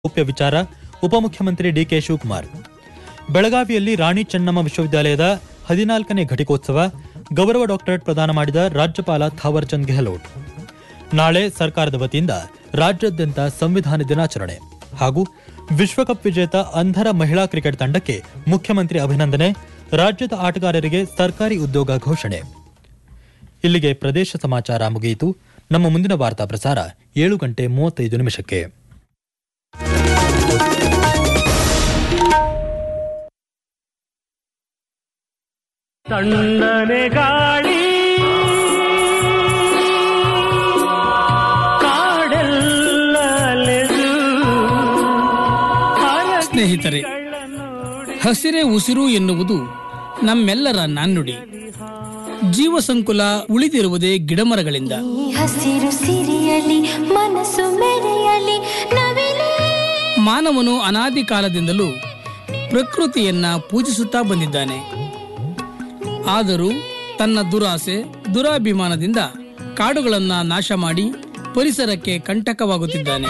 ಗೌಪ್ಯ ವಿಚಾರ ಉಪಮುಖ್ಯಮಂತ್ರಿ ಡಿಕೆ ಶಿವಕುಮಾರ್ ಬೆಳಗಾವಿಯಲ್ಲಿ ರಾಣಿ ಚೆನ್ನಮ್ಮ ವಿಶ್ವವಿದ್ಯಾಲಯದ ಹದಿನಾಲ್ಕನೇ ಘಟಿಕೋತ್ಸವ ಗೌರವ ಡಾಕ್ಟರೇಟ್ ಪ್ರದಾನ ಮಾಡಿದ ರಾಜ್ಯಪಾಲ ಥಾವರ್ಚಂದ್ ಗೆಹ್ಲೋಟ್ ನಾಳೆ ಸರ್ಕಾರದ ವತಿಯಿಂದ ರಾಜ್ಯಾದ್ಯಂತ ಸಂವಿಧಾನ ದಿನಾಚರಣೆ ಹಾಗೂ ವಿಶ್ವಕಪ್ ವಿಜೇತ ಅಂಧರ ಮಹಿಳಾ ಕ್ರಿಕೆಟ್ ತಂಡಕ್ಕೆ ಮುಖ್ಯಮಂತ್ರಿ ಅಭಿನಂದನೆ ರಾಜ್ಯದ ಆಟಗಾರರಿಗೆ ಸರ್ಕಾರಿ ಉದ್ಯೋಗ ಘೋಷಣೆ ಇಲ್ಲಿಗೆ ಪ್ರದೇಶ ಸಮಾಚಾರ ಮುಗಿಯಿತು ನಮ್ಮ ಮುಂದಿನ ವಾರ್ತಾ ಪ್ರಸಾರ ಏಳು ಗಂಟೆ ಮೂವತ್ತೈದು ನಿಮಿಷಕ್ಕೆ ತಣ್ಣನೆ ಗಾಳಿ ಕಾಡೆಲ್ಲ ಅಲೆದು ಸ್ನೇಹಿತರೆ ಹಸಿರೇ ಉಸಿರು ಎನ್ನುವುದು ನಮ್ಮೆಲ್ಲರ ನಾಣ್ಣುಡಿ ಜೀವ ಸಂಕುಲ ಉಳಿದಿರುವುದೇ ಗಿಡಮರಗಳಿಂದ ಈ ಹಸಿರು ಸಿರಿಯಲಿ ಮನಸ್ಸು ಮೆರೆಯಲಿ ನವಿಲೇ ಮಾನವನು ಅನಾದಿ ಕಾಲದಿಂದಲೂ ಪ್ರಕೃತಿಯನ್ನ ಪೂಜಿಸುತ್ತಾ ಬಂದಿದ್ದಾನೆ ಆದರೂ ತನ್ನ ದುರಾಸೆ ದುರಾಭಿಮಾನದಿಂದ ಕಾಡುಗಳನ್ನ ನಾಶ ಮಾಡಿ ಪರಿಸರಕ್ಕೆ ಕಂಟಕವಾಗುತ್ತಿದ್ದಾನೆ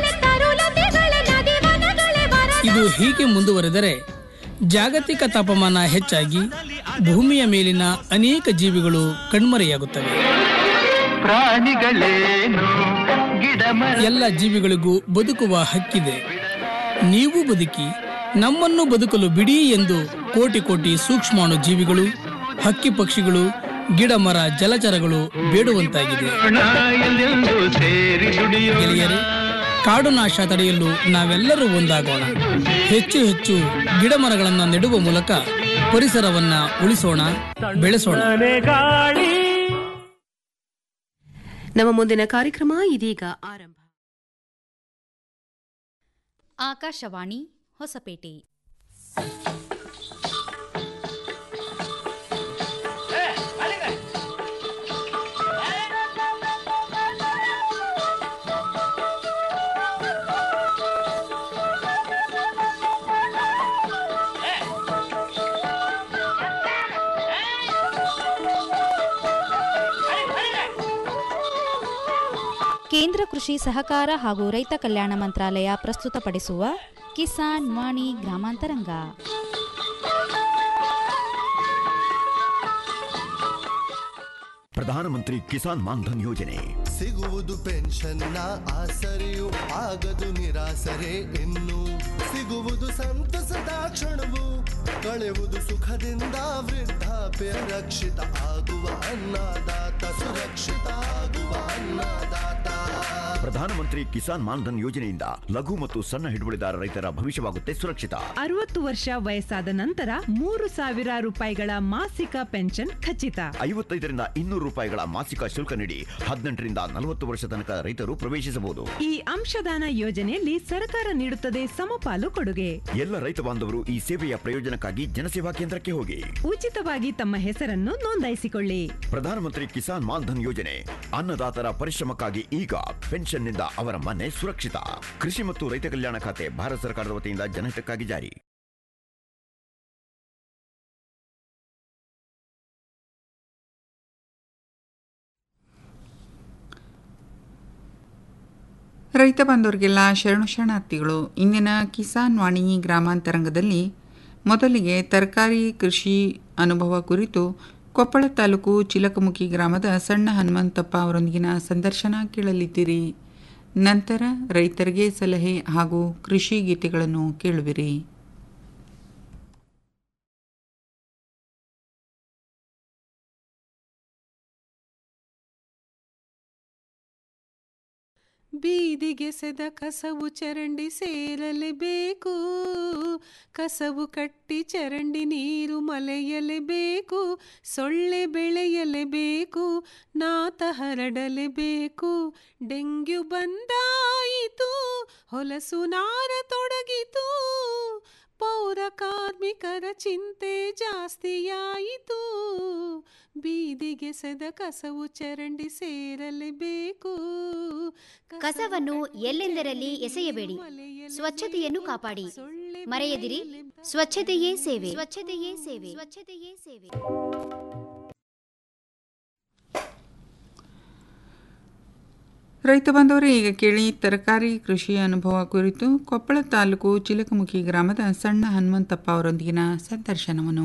ಇದು ಹೀಗೆ ಮುಂದುವರೆದರೆ ಜಾಗತಿಕ ತಾಪಮಾನ ಹೆಚ್ಚಾಗಿ ಭೂಮಿಯ ಮೇಲಿನ ಅನೇಕ ಜೀವಿಗಳು ಕಣ್ಮರೆಯಾಗುತ್ತವೆ ಪ್ರಾಣಿಗಳೇನು ಗಿಡ ಎಲ್ಲ ಜೀವಿಗಳಿಗೂ ಬದುಕುವ ಹಕ್ಕಿದೆ ನೀವು ಬದುಕಿ ನಮ್ಮನ್ನು ಬದುಕಲು ಬಿಡಿ ಎಂದು ಕೋಟಿ ಕೋಟಿ ಸೂಕ್ಷ್ಮಾಣು ಜೀವಿಗಳು ಹಕ್ಕಿ ಪಕ್ಷಿಗಳು ಗಿಡ ಮರ ಜಲಚರಗಳು ಬೇಡುವಂತಾಗಿದೆ ಎಲ್ಲೆಂದು ಸೇರಿ ದುಡಿಯೋಣ ಗೆಳೆಯರೇ ಕಾಡು ನಾಶ ತಡೆಯಲು ನಾವೆಲ್ಲರೂ ಒಂದಾಗೋಣ ಹೆಚ್ಚು ಹೆಚ್ಚು ಗಿಡ ಮರಗಳನ್ನು ನೆಡುವ ಮೂಲಕ ಪರಿಸರವನ್ನ ಉಳಿಸೋಣ ಬೆಳೆಸೋಣ ತಣ್ಣನೆ ಗಾಳಿ ನಮ್ಮ ಮುಂದಿನ ಕಾರ್ಯಕ್ರಮ ಇದೀಗ ಆರಂಭ ಆಕಾಶವಾಣಿ ಹೊಸಪೇಟೆ ಕೇಂದ್ರ ಕೃಷಿ ಸಹಕಾರ ಹಾಗೂ ರೈತ ಕಲ್ಯಾಣ ಮಂತ್ರಾಲಯ ಪ್ರಸ್ತುತಪಡಿಸುವ ಕಿಸಾನ್ ವಾಣಿ ಗ್ರಾಮಾಂತರಂಗ ಪ್ರಧಾನಮಂತ್ರಿ ಕಿಸಾನ್ ಮಾನ್ಧನ್ ಯೋಜನೆ ಸಿಗುವುದು ಪೆನ್ಷನ್ನ ಆಸರೆಯು ಆಗದು ನಿರಾಸರೆ ಇನ್ನು ಸಿಗುವುದು ಸಂತಸದ ಕ್ಷಣವು ಕಳೆಯುವುದು ಸುಖದಿಂದ ವೃದ್ಧಾಪ್ಯ ರಕ್ಷಿತ ಆಗುವ ಅನ್ನದಾತ ಸುರಕ್ಷಿತ ಆಗುವ ಅನ್ನದಾತ ಪ್ರಧಾನಮಂತ್ರಿ ಕಿಸಾನ್ ಮಾನ್ಧನ್ ಯೋಜನೆಯಿಂದ ಲಘು ಮತ್ತು ಸಣ್ಣ ಹಿಡುವಳಿದಾರ ರೈತರ ಭವಿಷ್ಯವಾಗುತ್ತೆ ಸುರಕ್ಷಿತ ಅರವತ್ತು ವರ್ಷ ವಯಸ್ಸಾದ ನಂತರ ಮೂರು ಸಾವಿರ ರೂಪಾಯಿಗಳ ಮಾಸಿಕ ಪೆನ್ಷನ್ ಖಚಿತ ಐವತ್ತೈದರಿಂದ ಇನ್ನೂರು ರೂಪಾಯಿಗಳ ಮಾಸಿಕ ಶುಲ್ಕ ನೀಡಿ ಹದಿನೆಂಟರಿಂದ ನಲವತ್ತು ವರ್ಷ ತನಕ ರೈತರು ಪ್ರವೇಶಿಸಬಹುದು ಈ ಅಂಶದಾನ ಯೋಜನೆಯಲ್ಲಿ ಸರ್ಕಾರ ನೀಡುತ್ತದೆ ಸಮಪಾಲು ಕೊಡುಗೆ ಎಲ್ಲ ರೈತ ಬಾಂಧವರು ಈ ಸೇವೆಯ ಪ್ರಯೋಜನಕ್ಕಾಗಿ ಜನಸೇವಾ ಕೇಂದ್ರಕ್ಕೆ ಹೋಗಿ ಉಚಿತವಾಗಿ ತಮ್ಮ ಹೆಸರನ್ನು ನೋಂದಾಯಿಸಿಕೊಳ್ಳಿ ಪ್ರಧಾನಮಂತ್ರಿ ಕಿಸಾನ್ ಮಾನ್ಧನ್ ಯೋಜನೆ ಅನ್ನದಾತರ ಪರಿಶ್ರಮಕ್ಕಾಗಿ ಈಗ ಪೆನ್ಷನ್ನಿಂದ ಅವರ ಮನೆ ಸುರಕ್ಷಿತ ಕೃಷಿ ಮತ್ತು ರೈತ ಕಲ್ಯಾಣ ಖಾತೆ ಭಾರತ ಸರ್ಕಾರದ ವತಿಯಿಂದ ಜನಹಿತಕ್ಕಾಗಿ ಜಾರಿ ರೈತ ಬಾಂಧವರಿಗೆಲ್ಲ ಶರಣು ಶರಣಾರ್ಥಿಗಳು ಇಂದಿನ ಕಿಸಾನ್ ವಾಣಿ ಗ್ರಾಮಾಂತರಂಗದಲ್ಲಿ ಮೊದಲಿಗೆ ತರಕಾರಿ ಕೃಷಿ ಅನುಭವ ಕುರಿತು ಕೊಪ್ಪಳ ತಾಲೂಕು ಚಿಲಕಮುಖಿ ಗ್ರಾಮದ ಸಣ್ಣ ಹನುಮಂತಪ್ಪ ಅವರೊಂದಿಗಿನ ಸಂದರ್ಶನ ಕೇಳಲಿದ್ದೀರಿ ನಂತರ ರೈತರಿಗೆ ಸಲಹೆ ಹಾಗೂ ಕೃಷಿ ಗೀತೆಗಳನ್ನು ಕೇಳುವಿರಿ ಬೀದಿಗೆಸೆದ ಕಸವು ಚರಂಡಿ ಸೇರಲೇಬೇಕು ಕಸವು ಕಟ್ಟಿ ಚರಂಡಿ ನೀರು ಮಲೆಯಲೇಬೇಕು ಸೊಳ್ಳೆ ಬೆಳೆಯಲೇಬೇಕು ನಾತ ಹರಡಲೇಬೇಕು ಡೆಂಗ್ಯೂ ಬಂದಾಯಿತು ಹೊಲಸು ನಾರ ತೊಡಗಿತು ಪೌರ ಕಾರ್ಮಿಕರ ಚಿಂತೆ ಜಾಸ್ತಿಯಾಯಿತು ಬೀದಿಗೆಸೆದ ಕಸವು ಚರಂಡಿ ಸೇರಲೇಬೇಕು ಕಸವನ್ನು ಎಲ್ಲೆಂದರಲ್ಲಿ ಎಸೆಯಬೇಡಿ ಸ್ವಚ್ಛತೆಯನ್ನು ಕಾಪಾಡಿ ಮರೆಯದಿರಿ ಸ್ವಚ್ಛತೆಯೇ ಸೇವೆ ಸ್ವಚ್ಛತೆಯೇ ಸೇವೆ ಸ್ವಚ್ಛತೆಯೇ ಸೇವೆ ರೈತ ಬಂದವರೇ ಈಗ ಕೇಳಿ ತರಕಾರಿ ಕೃಷಿ ಅನುಭವ ಕುರಿತು ಕೊಪ್ಪಳ ತಾಲೂಕು ಚಿಲಕಮುಖಿ ಗ್ರಾಮದ ಸಣ್ಣ ಹನುಮಂತಪ್ಪ ಅವರೊಂದಿಗಿನ ಸಂದರ್ಶನವನ್ನು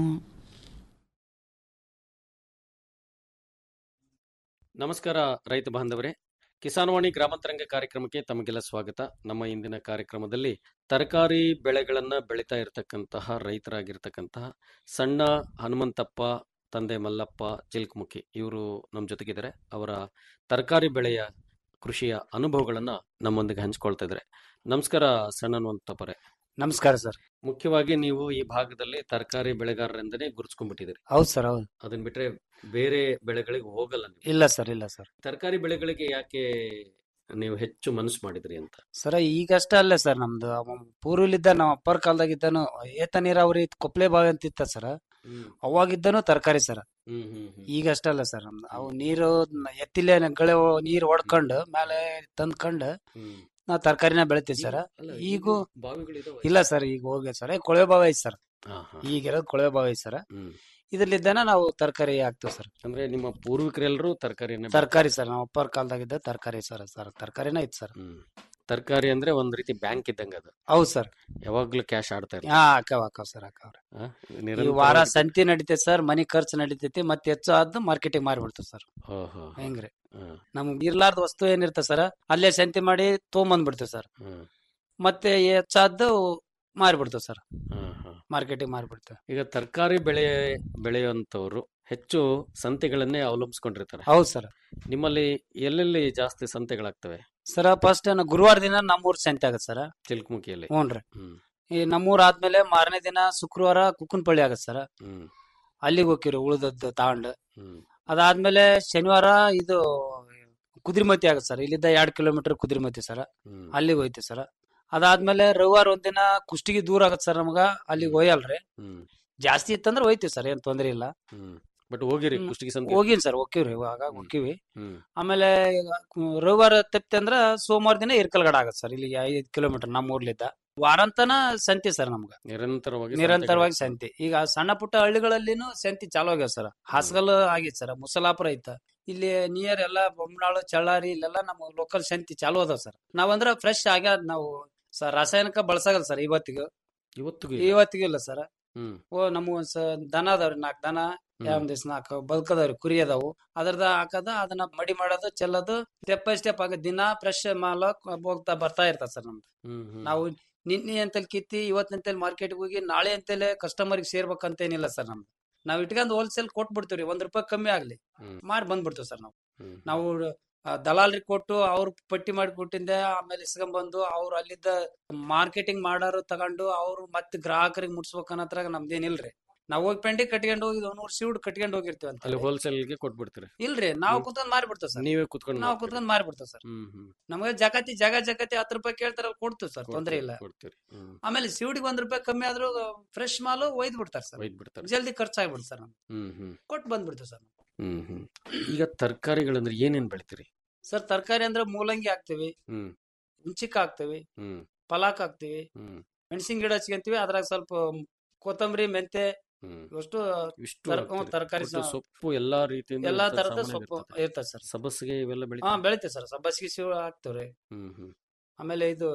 ನಮಸ್ಕಾರ ರೈತ ಬಾಂಧವರೇ ಕಿಸಾನ್ವಾಣಿ ಗ್ರಾಮಾಂತರಂಗ ಕಾರ್ಯಕ್ರಮಕ್ಕೆ ತಮಗೆಲ್ಲ ಸ್ವಾಗತ ನಮ್ಮ ಇಂದಿನ ಕಾರ್ಯಕ್ರಮದಲ್ಲಿ ತರಕಾರಿ ಬೆಳೆಗಳನ್ನ ಬೆಳೀತಾ ಇರತಕ್ಕಂತಹ ರೈತರಾಗಿರ್ತಕ್ಕಂತಹ ಸಣ್ಣ ಹನುಮಂತಪ್ಪ ತಂದೆ ಮಲ್ಲಪ್ಪ ಚಿಲ್ಕಮುಖಿ ಇವರು ನಮ್ಮ ಜೊತೆಗಿದ್ದಾರೆ ಅವರ ತರಕಾರಿ ಬೆಳೆಯ ಕೃಷಿಯ ಅನುಭವಗಳನ್ನ ನಮ್ಮೊಂದಿಗೆ ಹಂಚ್ಕೊಳ್ತಾ ಇದ್ದಾರೆ ನಮಸ್ಕಾರ ಸಣ್ಣ ಹನುಮಂತಪ್ಪರೇ ನಮಸ್ಕಾರ ಸರ್ ಮುಖ್ಯವಾಗಿ ನೀವು ಈ ಭಾಗದಲ್ಲಿ ತರಕಾರಿ ಬೆಳೆಗಾರರಿಂದನೇ ಗುರುತಿಸ್ಕೊಂಡ್ಬಿಟ್ಟಿದ್ದೀರಿ ಹೌದು ಸರ್ ಹೌದು ಅದನ್ನ ಬಿಟ್ರೆ ಬೇರೆ ಬೆಳೆಗಳಿಗೆ ಹೋಗಲ್ಲ ನೀವು ಇಲ್ಲ ಸರ್ ಇಲ್ಲ ಸರ್ ತರಕಾರಿ ಬೆಳೆಗಳಿಗೆ ಯಾಕೆ ನೀವು ಹೆಚ್ಚು ಮನಸ್ಸು ಮಾಡಿದ್ರಿ ಅಂತ ಸರ ಈಗಷ್ಟೇ ಅಲ್ಲೇ ಸರ್ ನಮ್ದು ಅವ ಪೂರ್ವಲಿದ್ದ ನಮ್ಮ ಅಪ್ಪರ ಕಾಲದಾಗಿದ್ದಾನು ಏತ ನೀರಾವರಿ ಕೊಪ್ಲೆ ಬಾವಿ ಅಂತ ಇತ್ತ ಸರ ಅವಾಗಿದ್ದನು ತರಕಾರಿ ಸರ ಹ್ಮ್ ಹ್ಮ್ ಹ್ಮ್ ಈಗಷ್ಟೇ ಅಲ್ಲ ಸರ್ ನಮ್ದು ಅವು ನೀರು ನ- ಎತ್ತಿಲೆ ಗಳೆ ಒ- ನೀರು ಹೊಡ್ಕೊಂಡು ಮೇಲೆ ತಂದ್ಕೊಂಡು ಹ್ಮ್. ನಾವು ತರಕಾರಿನ ಬೆಳಿತೀವಿ ಸರ್ ಅಲ್ಲ, ಈಗೂ ಬಾವಿಗಳಿದಾವ ಇಲ್ಲ ಸರ್ ಈಗ ಹೋಗಿ ಸರ್ ಕೊಳೆ ಬಾವಿ ಐತಿ ಸರ್ ಹಾ, ಹಾ. ಈಗಿರೋದು ಕೊಳೆ ಬಾವಿ ಐತಿ ಸರ್ ಹ್ಮ್. ಇದ್ರಲ್ಲಿದ್ದಾನ ನಾವು ತರಕಾರಿ ಹಾಕ್ತಿವಿ ಸರ್ ಅಂದ್ರೆ ನಿಮ್ಮ ಪೂರ್ವಿಕರೆಲ್ಲರೂ ತರಕಾರಿನ ತರಕಾರಿ ಸರ್ ನಮ್ಮ ಅಪ್ಪರ ಕಾಲದಾಗಿದ್ದ ತರಕಾರಿ ಸರ್ ಸರ್ ತರಕಾರಿನ ಐತಿ ಸರ್ ತರಕಾರಿ ಅಂದ್ರೆ ಒಂದ್ ರೀತಿ ಬ್ಯಾಂಕ್ ಇದ್ದಂಗ ಅದು ಹೌದು ಸರ್ ಯಾವಾಗ್ಲೂ ಕ್ಯಾಶ್ ಆಡ್ತಾ ಹಾ ಹಾಕವ್ ಹಾಕವ್ ಸರ್ ಹಾಕವ್ರೆ ಆ, ಈ ನಿರಂತರವಾಗಿ- ವಾರ ಸಂತಿ ನಡೀತೈತೆ ಸರ್ ಮನಿ ಖರ್ಚು ನಡೀತೈತಿ ಮತ್ತೆ ಹೆಚ್ಚು ಆದ್ದು ಮಾರ್ಕೆಟಿಂಗ್ ಮಾರ್ಬಿಡ್ತೀವಿ ಸರ್ ಓಹೋ ಹೆಂಗ್ರಿ ಹಾ. ನಮ್ಗೆ ಇರ್ಲಾರ್ದ ವಸ್ತು ಏನಿರ್ತದೆ ಸರ್ ಅಲ್ಲೇ ಸಂತಿ ಮಾಡಿ ತೊಗೊಂಬಂದ್ಬಿಡ್ತೀವಿ ಸರ್ ಹ್ಮ್. ಮತ್ತೆ ಹೆಚ್ಚಾದ್ದು ಮಾರ್ಬಿಡ್ತೀವಿ ಸರ್ ಹಾ, ಹಾ. ಮಾರ್ಕೆಟಿಂಗ್ ಮಾರ್ಬಿಡ್ತೀವಿ ಈಗ ತರಕಾರಿ ಬೆಳೆ ಬೆಳೆಯುವಂತವ್ರು ಹೆಚ್ಚು ಸಂತೆಗಳನ್ನೇ ಅವಲಂಬಿಸ್ಕೊಂಡಿರ್ತಾರೆ ಹೌದು ಸರ್ ನಿಮ್ಮಲ್ಲಿ ಎಲ್ಲೆಲ್ಲಿ ಜಾಸ್ತಿ ಸಂತೆಗಳಾಗ್ತವೆ ಸರ್ ಫಸ್ಟ್ ಗುರುವಾರ ದಿನ ನಮ್ಮೂರ್ ಸಂತೆ ಆಗತ್ತೆ ಸರ್ ಚಿಲ್ಕಮುಖಿಯಲ್ಲಿ ಹ್ಞೂನ್ರಿ ಹ್ಮ್ ಈ ನಮ್ಮೂರ್ ಆದ್ಮೇಲೆ ಮಾರನೇ ದಿನ ಶುಕ್ರವಾರ ಕುಕ್ಕನಪಳ್ಳಿ ಆಗತ್ತೆ ಸರ್ ಹ್ಮ್ ಅಲ್ಲಿಗೆ ಹೋಗಿರಿ ಉಳ್ದದ್ದು ತಗೊಂಡು ಹ್ಮ್ ಅದಾದ್ಮೇಲೆ ಶನಿವಾರ ಇದು ಕುದ್ರಿಮತಿ ಆಗತ್ತೆ ಸರ್ ಇಲ್ಲಿದ್ದ ಎರಡ್ ಕಿಲೋಮೀಟರ್ ಕುದ್ರಿಮತಿ ಸರ್ ಹ್ಮ್. ಅಲ್ಲಿಗೆ ಹೋಯ್ತಿ ಸರ್ ಅದಾದ್ಮೇಲೆ ರವಿವಾರ ಒಂದಿನ ಕುಷ್ಟಗಿ ದೂರ ಆಗತ್ತೆ ಸರ್ ನಮಗ ಅಲ್ಲಿಗೆ ಹೋಯಲ್ರಿ ಹ್ಮ್ ಜಾಸ್ತಿ ಇತ್ತಂದ್ರೆ ಹೋಯ್ತಿವಿ ಸರ್ ಏನ್ ತೊಂದ್ರೆ ಇಲ್ಲ ಹ್ಮ್ ಬಟ್ ಹೋಗಿರಿ ಹ್ಮ್. ಕುಷ್ಟಗಿ ಸಂತೆ ಹೋಗಿನ್ ಸರ್ ಹೋಗಿವ್ರಿ ಇವಾಗ ಹೋಗಿವಿ ಹ್ಮ್ ಆಮೇಲೆ ಈಗ ಕು- ರವಿವಾರ ತಪ್ಪಿತೆ ಅಂದ್ರ ಸೋಮವಾರ ದಿನ ಇರ್ಕಲ್ಗಡ ಆಗತ್ತೆ ಸರ್ ಇಲ್ಲಿ ಐದ್ ಕಿಲೋಮೀಟರ್ ನಮ್ಮ ಊರ್ಲಿದ್ದ ವಾರಾಂತನ ಸಂತಿ ಸರ್ ನಮ್ಗ ನಿರಂತರವಾಗಿ ನಿರಂತರವಾಗಿ ಸಂತಿ ಈಗ ಸಣ್ಣ ಪುಟ್ಟ ಹಳ್ಳಿಗಳಲ್ಲಿನೂ ಸಂತಿ ಚಾಲು ಆಗ್ಯಾವ ಸರ್ ಹಾಸಗಲ್ ಆಗೈತೆ ಸರ್ ಮುಸಲಾಪುರ ಐತ ಇಲ್ಲಿ ನಿಯರ್ ಎಲ್ಲ ಬೊಮ್ಮನಾಳು ಚಳ್ಳಾರಿ ಇಲ್ಲೆಲ್ಲ ನಮ್ಮ ಲೋಕಲ್ ಸಂತಿ ಚಾಲು ಅದಾವ ಸರ್ ನಾವಂದ್ರ ಫ್ರೆಶ್ ಆಗ್ಯಾದ ನಾವು ಸರ್ ರಾಸಾಯನಿಕ ಬಳಸಾಗಲ್ಲ ಸರ್ ಇವತ್ತಿಗೂ ಇವತ್ತಿಗೂ ಇವತ್ತಿಗೂ ಇಲ್ಲ ಸರ್ ಹ್ಮ್ ಓ ನಮ್ಮ ಸ ದನ ಅದಾವ್ರಿ ನಾಲ್ಕು ದನ ಒಂದ್ ದಿವ್ಸ ನಾಲ್ಕು ಬದುಕದವ್ರಿ ಕುರಿ ಅದಾವು ಅದ್ರದ ಹಾಕದ ಅದನ್ನ ಮಡಿ ಮಾಡೋದು ಚೆಲ್ಲೋದು ಸ್ಟೆಪ್ ಬೈ ಸ್ಟೆಪ್ ಆಗ ದಿನ ಫ್ರೆಶ್ ಮಾಲ ಹೋಗ್ತಾ ಬರ್ತಾ ಇರ್ತದ ಸರ್ ನಮ್ದು ಹ್ಮ್ ಹ್ಮ್ ನಾವು ನಿನ್ನೆ ಅಂತಲ್ಲಿ ಕಿತ್ತಿ ಇವತ್ತಿನಂತಲ್ಲಿ ಮಾರ್ಕೆಟ್ಗೆ ಹೋಗಿ ನಾಳೆ ಅಂತಲೇ ಕಸ್ಟಮರ್ಗೆ ಸೇರ್ಬೇಕಂತೇನಿಲ್ಲ ಸರ್ ನಮ್ದು ನಾವ್ ಇಟ್ಕೊಂಡು ಹೋಲ್ಸೇಲ್ ಕೊಟ್ಬಿಡ್ತೀವ್ರಿ ಒಂದ್ ರೂಪಾಯಿ ಕಮ್ಮಿ ಆಗ್ಲಿ ಹ್ಮ್. ಮಾಡಿ ಬಂದ್ಬಿಡ್ತೀವಿ ಸರ್ ನಾವು ಹ್ಮ್. ನಾವು ಆ, ದಲಾಲ್ರಿಗೆ ಕೊಟ್ಟು ಅವ್ರು ಪಟ್ಟಿ ಮಾಡಿ ಕೊಟ್ಟಿಂದೆ ಆಮೇಲೆ ಇಸ್ಕೊಂಬಂದು ಅವ್ರು ಅಲ್ಲಿದ್ದ ಮಾರ್ಕೆಟಿಂಗ್ ಮಾಡೋರು ತಗೊಂಡು ಅವ್ರು ಮತ್ತೆ ಗ್ರಾಹಕರಿಗೆ ಮುಟ್ಸ್ಬೇಕು ಅನ್ನೋದ್ರಾಗ ನಮ್ದೇನಿಲ್ರಿ ನಾವ್ ಹೋಗಿ ಪೆಂಡಿ ಕಟ್ಕೊಂಡು ಹೋಗಿ ನೂರ್ ಸೀಡ್ ಕಟ್ಕೊಂಡು ಹೋಗಿರ್ತೀವಿ ಅಂತ ಅಲ್ಲಿ ಹೋಲ್ಸೇಲ್ಗೆ ಕೊಟ್ಬಿಡ್ತೀರಿ ಇಲ್ರಿ ನಾವು ಹ್ಮ್. ಕುತ್ಕೊಂಡ್ ಮಾರ್ಬಿಡ್ತೇವೆ ಸರ್ ನೀವೇ ಕುತ್ಕೊಂಡು ನಾವು ಮಾರ್ತೀರಿ. ಕುತ್ಕೊಂಡ್ ಮಾರ್ಬಿಡ್ತೇವೆ ಸರ್ ಹ್ಮ್ ಹ್ಮ್ ನಮಗೆ ಜಗತಿ ಜಗ ಜಗತಿ ಹತ್ತು ರೂಪಾಯಿ ಕೇಳ್ತಾರ ಕೊಡ್ತೀವಿ ಸರ್ ತೊಂದ್ರೆ ಇಲ್ಲ ಕೊಡ್ತೀರಿ ಹ್ಮ್ ಆಮೇಲೆ ಸೀಡಿಗೆ ಒಂದ್ ರೂಪಾಯಿ ಕಮ್ಮಿ ಆದ್ರೂ ಫ್ರೆಶ್ ಮಾಲು ಒಯ್ದು ಬಿಡ್ತಾರೆ ಸರ್ ಒಯ್ದ್ ಬಿಡ್ತಾರೆ ಜಲ್ದಿ ಖರ್ಚಾಗ್ಬಿಡ್ತು ಸರ್ ನಮ್ಗೆ ಹ್ಮ್ ಹ್ಮ್ ಕೊಟ್ಟು ಬಂದ್ಬಿಡ್ತೀವಿ ಸರ್ ಹ್ಮ್ ಹ್ಮ್ ಈಗ ತರಕಾರಿಗಳಂದ್ರೆ ಏನೇನ್ ಬೆಳಿತೀರಿ ಸರ್ ತರಕಾರಿ ಅಂದ್ರೆ ಮೂಲಂಗಿ ಹಾಕ್ತಿವಿ ಹ್ಮ್ ಹುಂಚಿಕ ಹಾಕ್ತಿವಿ ಹ್ಮ್ ಪಲಾಕ್ ಹಾಕ್ತಿವಿ ಹ್ಮ್ ಮೆಣಸಿನ ಗಿಡ ಹಚ್ಕೊಂತೀವಿ ಅದ್ರಾಗ ಸ್ವಲ್ಪ ಕೊತ್ತಂಬರಿ ಮೆಂತೆ ಹ್ಮ್ ಇವಷ್ಟು ಇಷ್ಟು ತರ- ಹಾಕ್ತೀರಿ. ತರಕಾರಿ ಒಟ್ಟು ಸೊಪ್ಪು ಎಲ್ಲಾ ರೀತಿಯಿಂದ ಎಲ್ಲಾ ಇರ್ತದೆ, ತರದ ಸಾಮಾನ್ಯವಾಗಿ ಸೊಪ್ಪು ಇರ್ತದೆ. ಇರ್ತದೆ ಸರ್ ಸಬ್ಬಸಿಗೆ ಇವೆಲ್ಲ ಹಾ ಬೆಳಿತೀರಿ ಬೆಳಿತೀವಿ ಸರ್ ಸಬ್ಬಸಿಗೆ ಸಿವ್ ಹಾಕ್ತಿವ್ರಿ ಹ್ಮ್ ಹ್ಮ್ ಆಮೇಲೆ ಇದು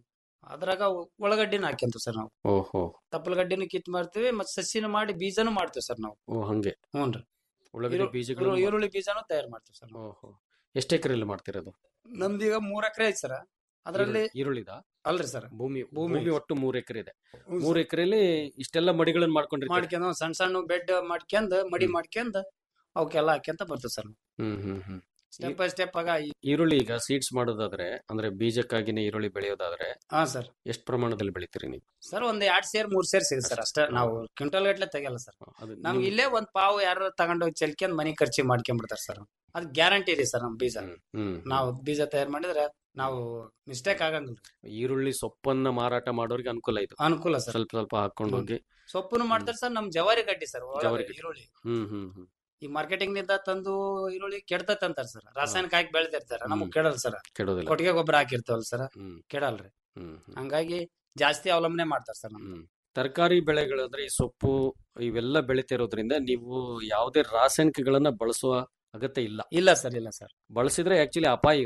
ಅದ್ರಾಗ ಉಳ್ಳಗಡ್ಡಿನ ಹಾಕ್ಯಂತೀವಿ ಸರ್ ನಾವು ಓಹೋ ತಪ್ಪಲಗಡ್ಡಿನೂ ಕಿತ್ ಮಾಡ್ತೀವಿ ಮತ್ತೆ ಸಸಿನೂ ಮಾಡಿ ಬೀಜನೂ ಮಾಡ್ತೀವಿ ಸರ್ ನಾವು ಓ ಹಂಗೆ ಹ್ಞೂನ್ರಿ ಉಳ್ಳಾಗಡ್ಡಿ ಈರು- ಬೀಜಗಳು ಈರು- ಈರುಳ್ಳಿ ಬೀಜನೂ ತಯಾರು ಮಾಡ್ತೀವಿ ಸರ್ ನಾವು ಓಹೋ ಎಷ್ಟು ಎಕರೆಯಲ್ಲಿ ಮಾಡ್ತಿರೋದು ನಮ್ದೀಗ ಮೂರ್ ಎಕರೆ ಐತಿ ಸರ್ ಅದ್ರಲ್ಲಿ ಈರುಳ್ಳಿದ ಅಲ್ರಿ ಸರ್ ಭೂಮಿ ಭೂಮಿ. ಭೂಮಿ ಒಟ್ಟು ಮೂರ್ ಎಕರೆ ಇದೆ ಹ್ಞೂ ಮೂರ್ ಎಕರೆಲಿ ಇಷ್ಟೆಲ್ಲ ಮಡಿಗಳನ್ನ ಮಾಡ್ಕೊಂಡಿರ್ತೀರಿ ಮಾಡ್ಕೊಂಡ್ ಒಂದ್ ಸಣ್ಣ ಸಣ್ಣ ಬೆಡ್ ಮಾಡ್ಕೊಂಡ್ ಮಡಿ ಮಾಡ್ಕೊಂಡ್ ಅವಕ್ಕೆಲ್ಲ ಹಾಕ್ಯಂತ ಬರ್ತೀವಿ sir hmm hmm hmm step by step ಆಗ ಈ- ಈರುಳ್ಳಿ ಈಗ ಸೀಡ್ಸ್ ಮಾಡೋದಾದ್ರೆ ಅಂದ್ರೆ ಬೀಜಕ್ಕಾಗಿನೇ ಈರುಳ್ಳಿ ಬೆಳೆಯೋದಾದ್ರೆ ಹಾ ಸರ್ ಎಷ್ಟು ಪ್ರಮಾಣದಲ್ಲಿ ಬೆಳಿತೀರಿ ನೀವು ಸರ್ ಒಂದ್ ಎರಡ್ ಸೇರ್ ಮೂರ್ ಸೇರ್ ಸಿಗುತ್ತೆ ಸರ್ ಅಷ್ಟೇ ನಾವು ಕ್ವಿಂಟಲ್ ಗಟ್ಲೆ ತೆಗಿಯಲ್ಲ ಸರ್ ಅದು ನಮ್ಗೆ ನಿಮ್- ಇಲ್ಲೇ ಒಂದ್ ಪಾವು ಯಾರು ತಗೊಂಡೋಗಿ ಚೆಲ್ಕೊಂಡ್ ಮನಿ ಖರ್ಚಿ ಮಾಡ್ಕೊಂಡ್ಬಿಡ್ತಾರೆ ಸರ್ ಅದ್ ಗ್ಯಾರಂಟಿ ಇದೆ ಸರ್ ನಮ್ ಬೀಜ ಹ್ಮ್ ನಾವು ಬೀಜ ತಯಾರು ಮಾಡಿದ್ರೆ ನಾವು ಮಿಸ್ಟೇಕ್ ಆಗಂಗಿಲ್ಲ ಈರುಳ್ಳಿ ಸೊಪ್ಪನ್ನ ಮಾರಾಟ ಮಾಡೋರಿಗೆ ಅನುಕೂಲ ಇದು ಅನುಕೂಲ ಸರ್ ಸ್ವಲ್ಪ ಸ್ವಲ್ಪ ಹಾಕೊಂಡು ಹೋಗಿ ಸೊಪ್ಪುನು ಮಾಡ್ತಾರೆ ಸರ್ ನಮ್ ಜವಾರಿ ಗಡ್ಡಿ ಸರ್ ಒಳಗೆ ಜವಾರಿ ಗಡ್ಡಿ. ಈರುಳ್ಳಿ ಹ್ಮ್ ಹ್ಮ್ ಹ್ಮ್ ಈ ಮಾರ್ಕೆಟಿಂಗ್ ನಿಂದ ತಂದು ಈರುಳ್ಳಿ ಕೆಡ್ತತ್ ಅಂತಾರ ಸರ್ ರಾಸಾಯನಿಕ ಹಾಕಿ ಬೆಳೆದಿರ್ತಾರ ನಮಗ್ ಹ್ಮ್. ಕೆಡಲ್ ಸರ್ ಕೆಡೋದಿಲ್ಲ ಕೊಟ್ಟಿಗೆ ಗೊಬ್ಬರ ಹಾಕಿರ್ತವಲ್ಲ ಸರ್ ಹ್ಮ್ ಕೆಡಲ್ರಿ ಹ್ಮ್ ಹ್ಮ್ ಹಂಗಾಗಿ ಜಾಸ್ತಿ ಅವಲಂಬನೆ ಮಾಡ್ತಾರ ಸರ್ ನಮ್ಗೆ ಹ್ಮ್ ತರಕಾರಿ ಬೆಳೆಗಳಂದ್ರೆ ಈ ಸೊಪ್ಪು ಇವೆಲ್ಲ ಬೆಳಿತಿರೋದ್ರಿಂದ ನೀವು ಯಾವುದೇ ರಾಸಾಯನಿಕಗಳನ್ನ ಬಳಸುವ ಅಗತ್ಯ ಇಲ್ಲ ಇಲ್ಲ ಸರ್ ಇಲ್ಲ ಸರ್ ಬಳಸಿದ್ರೆ ಆಕ್ಚುಲಿ ಅಪಾಯ ಇದು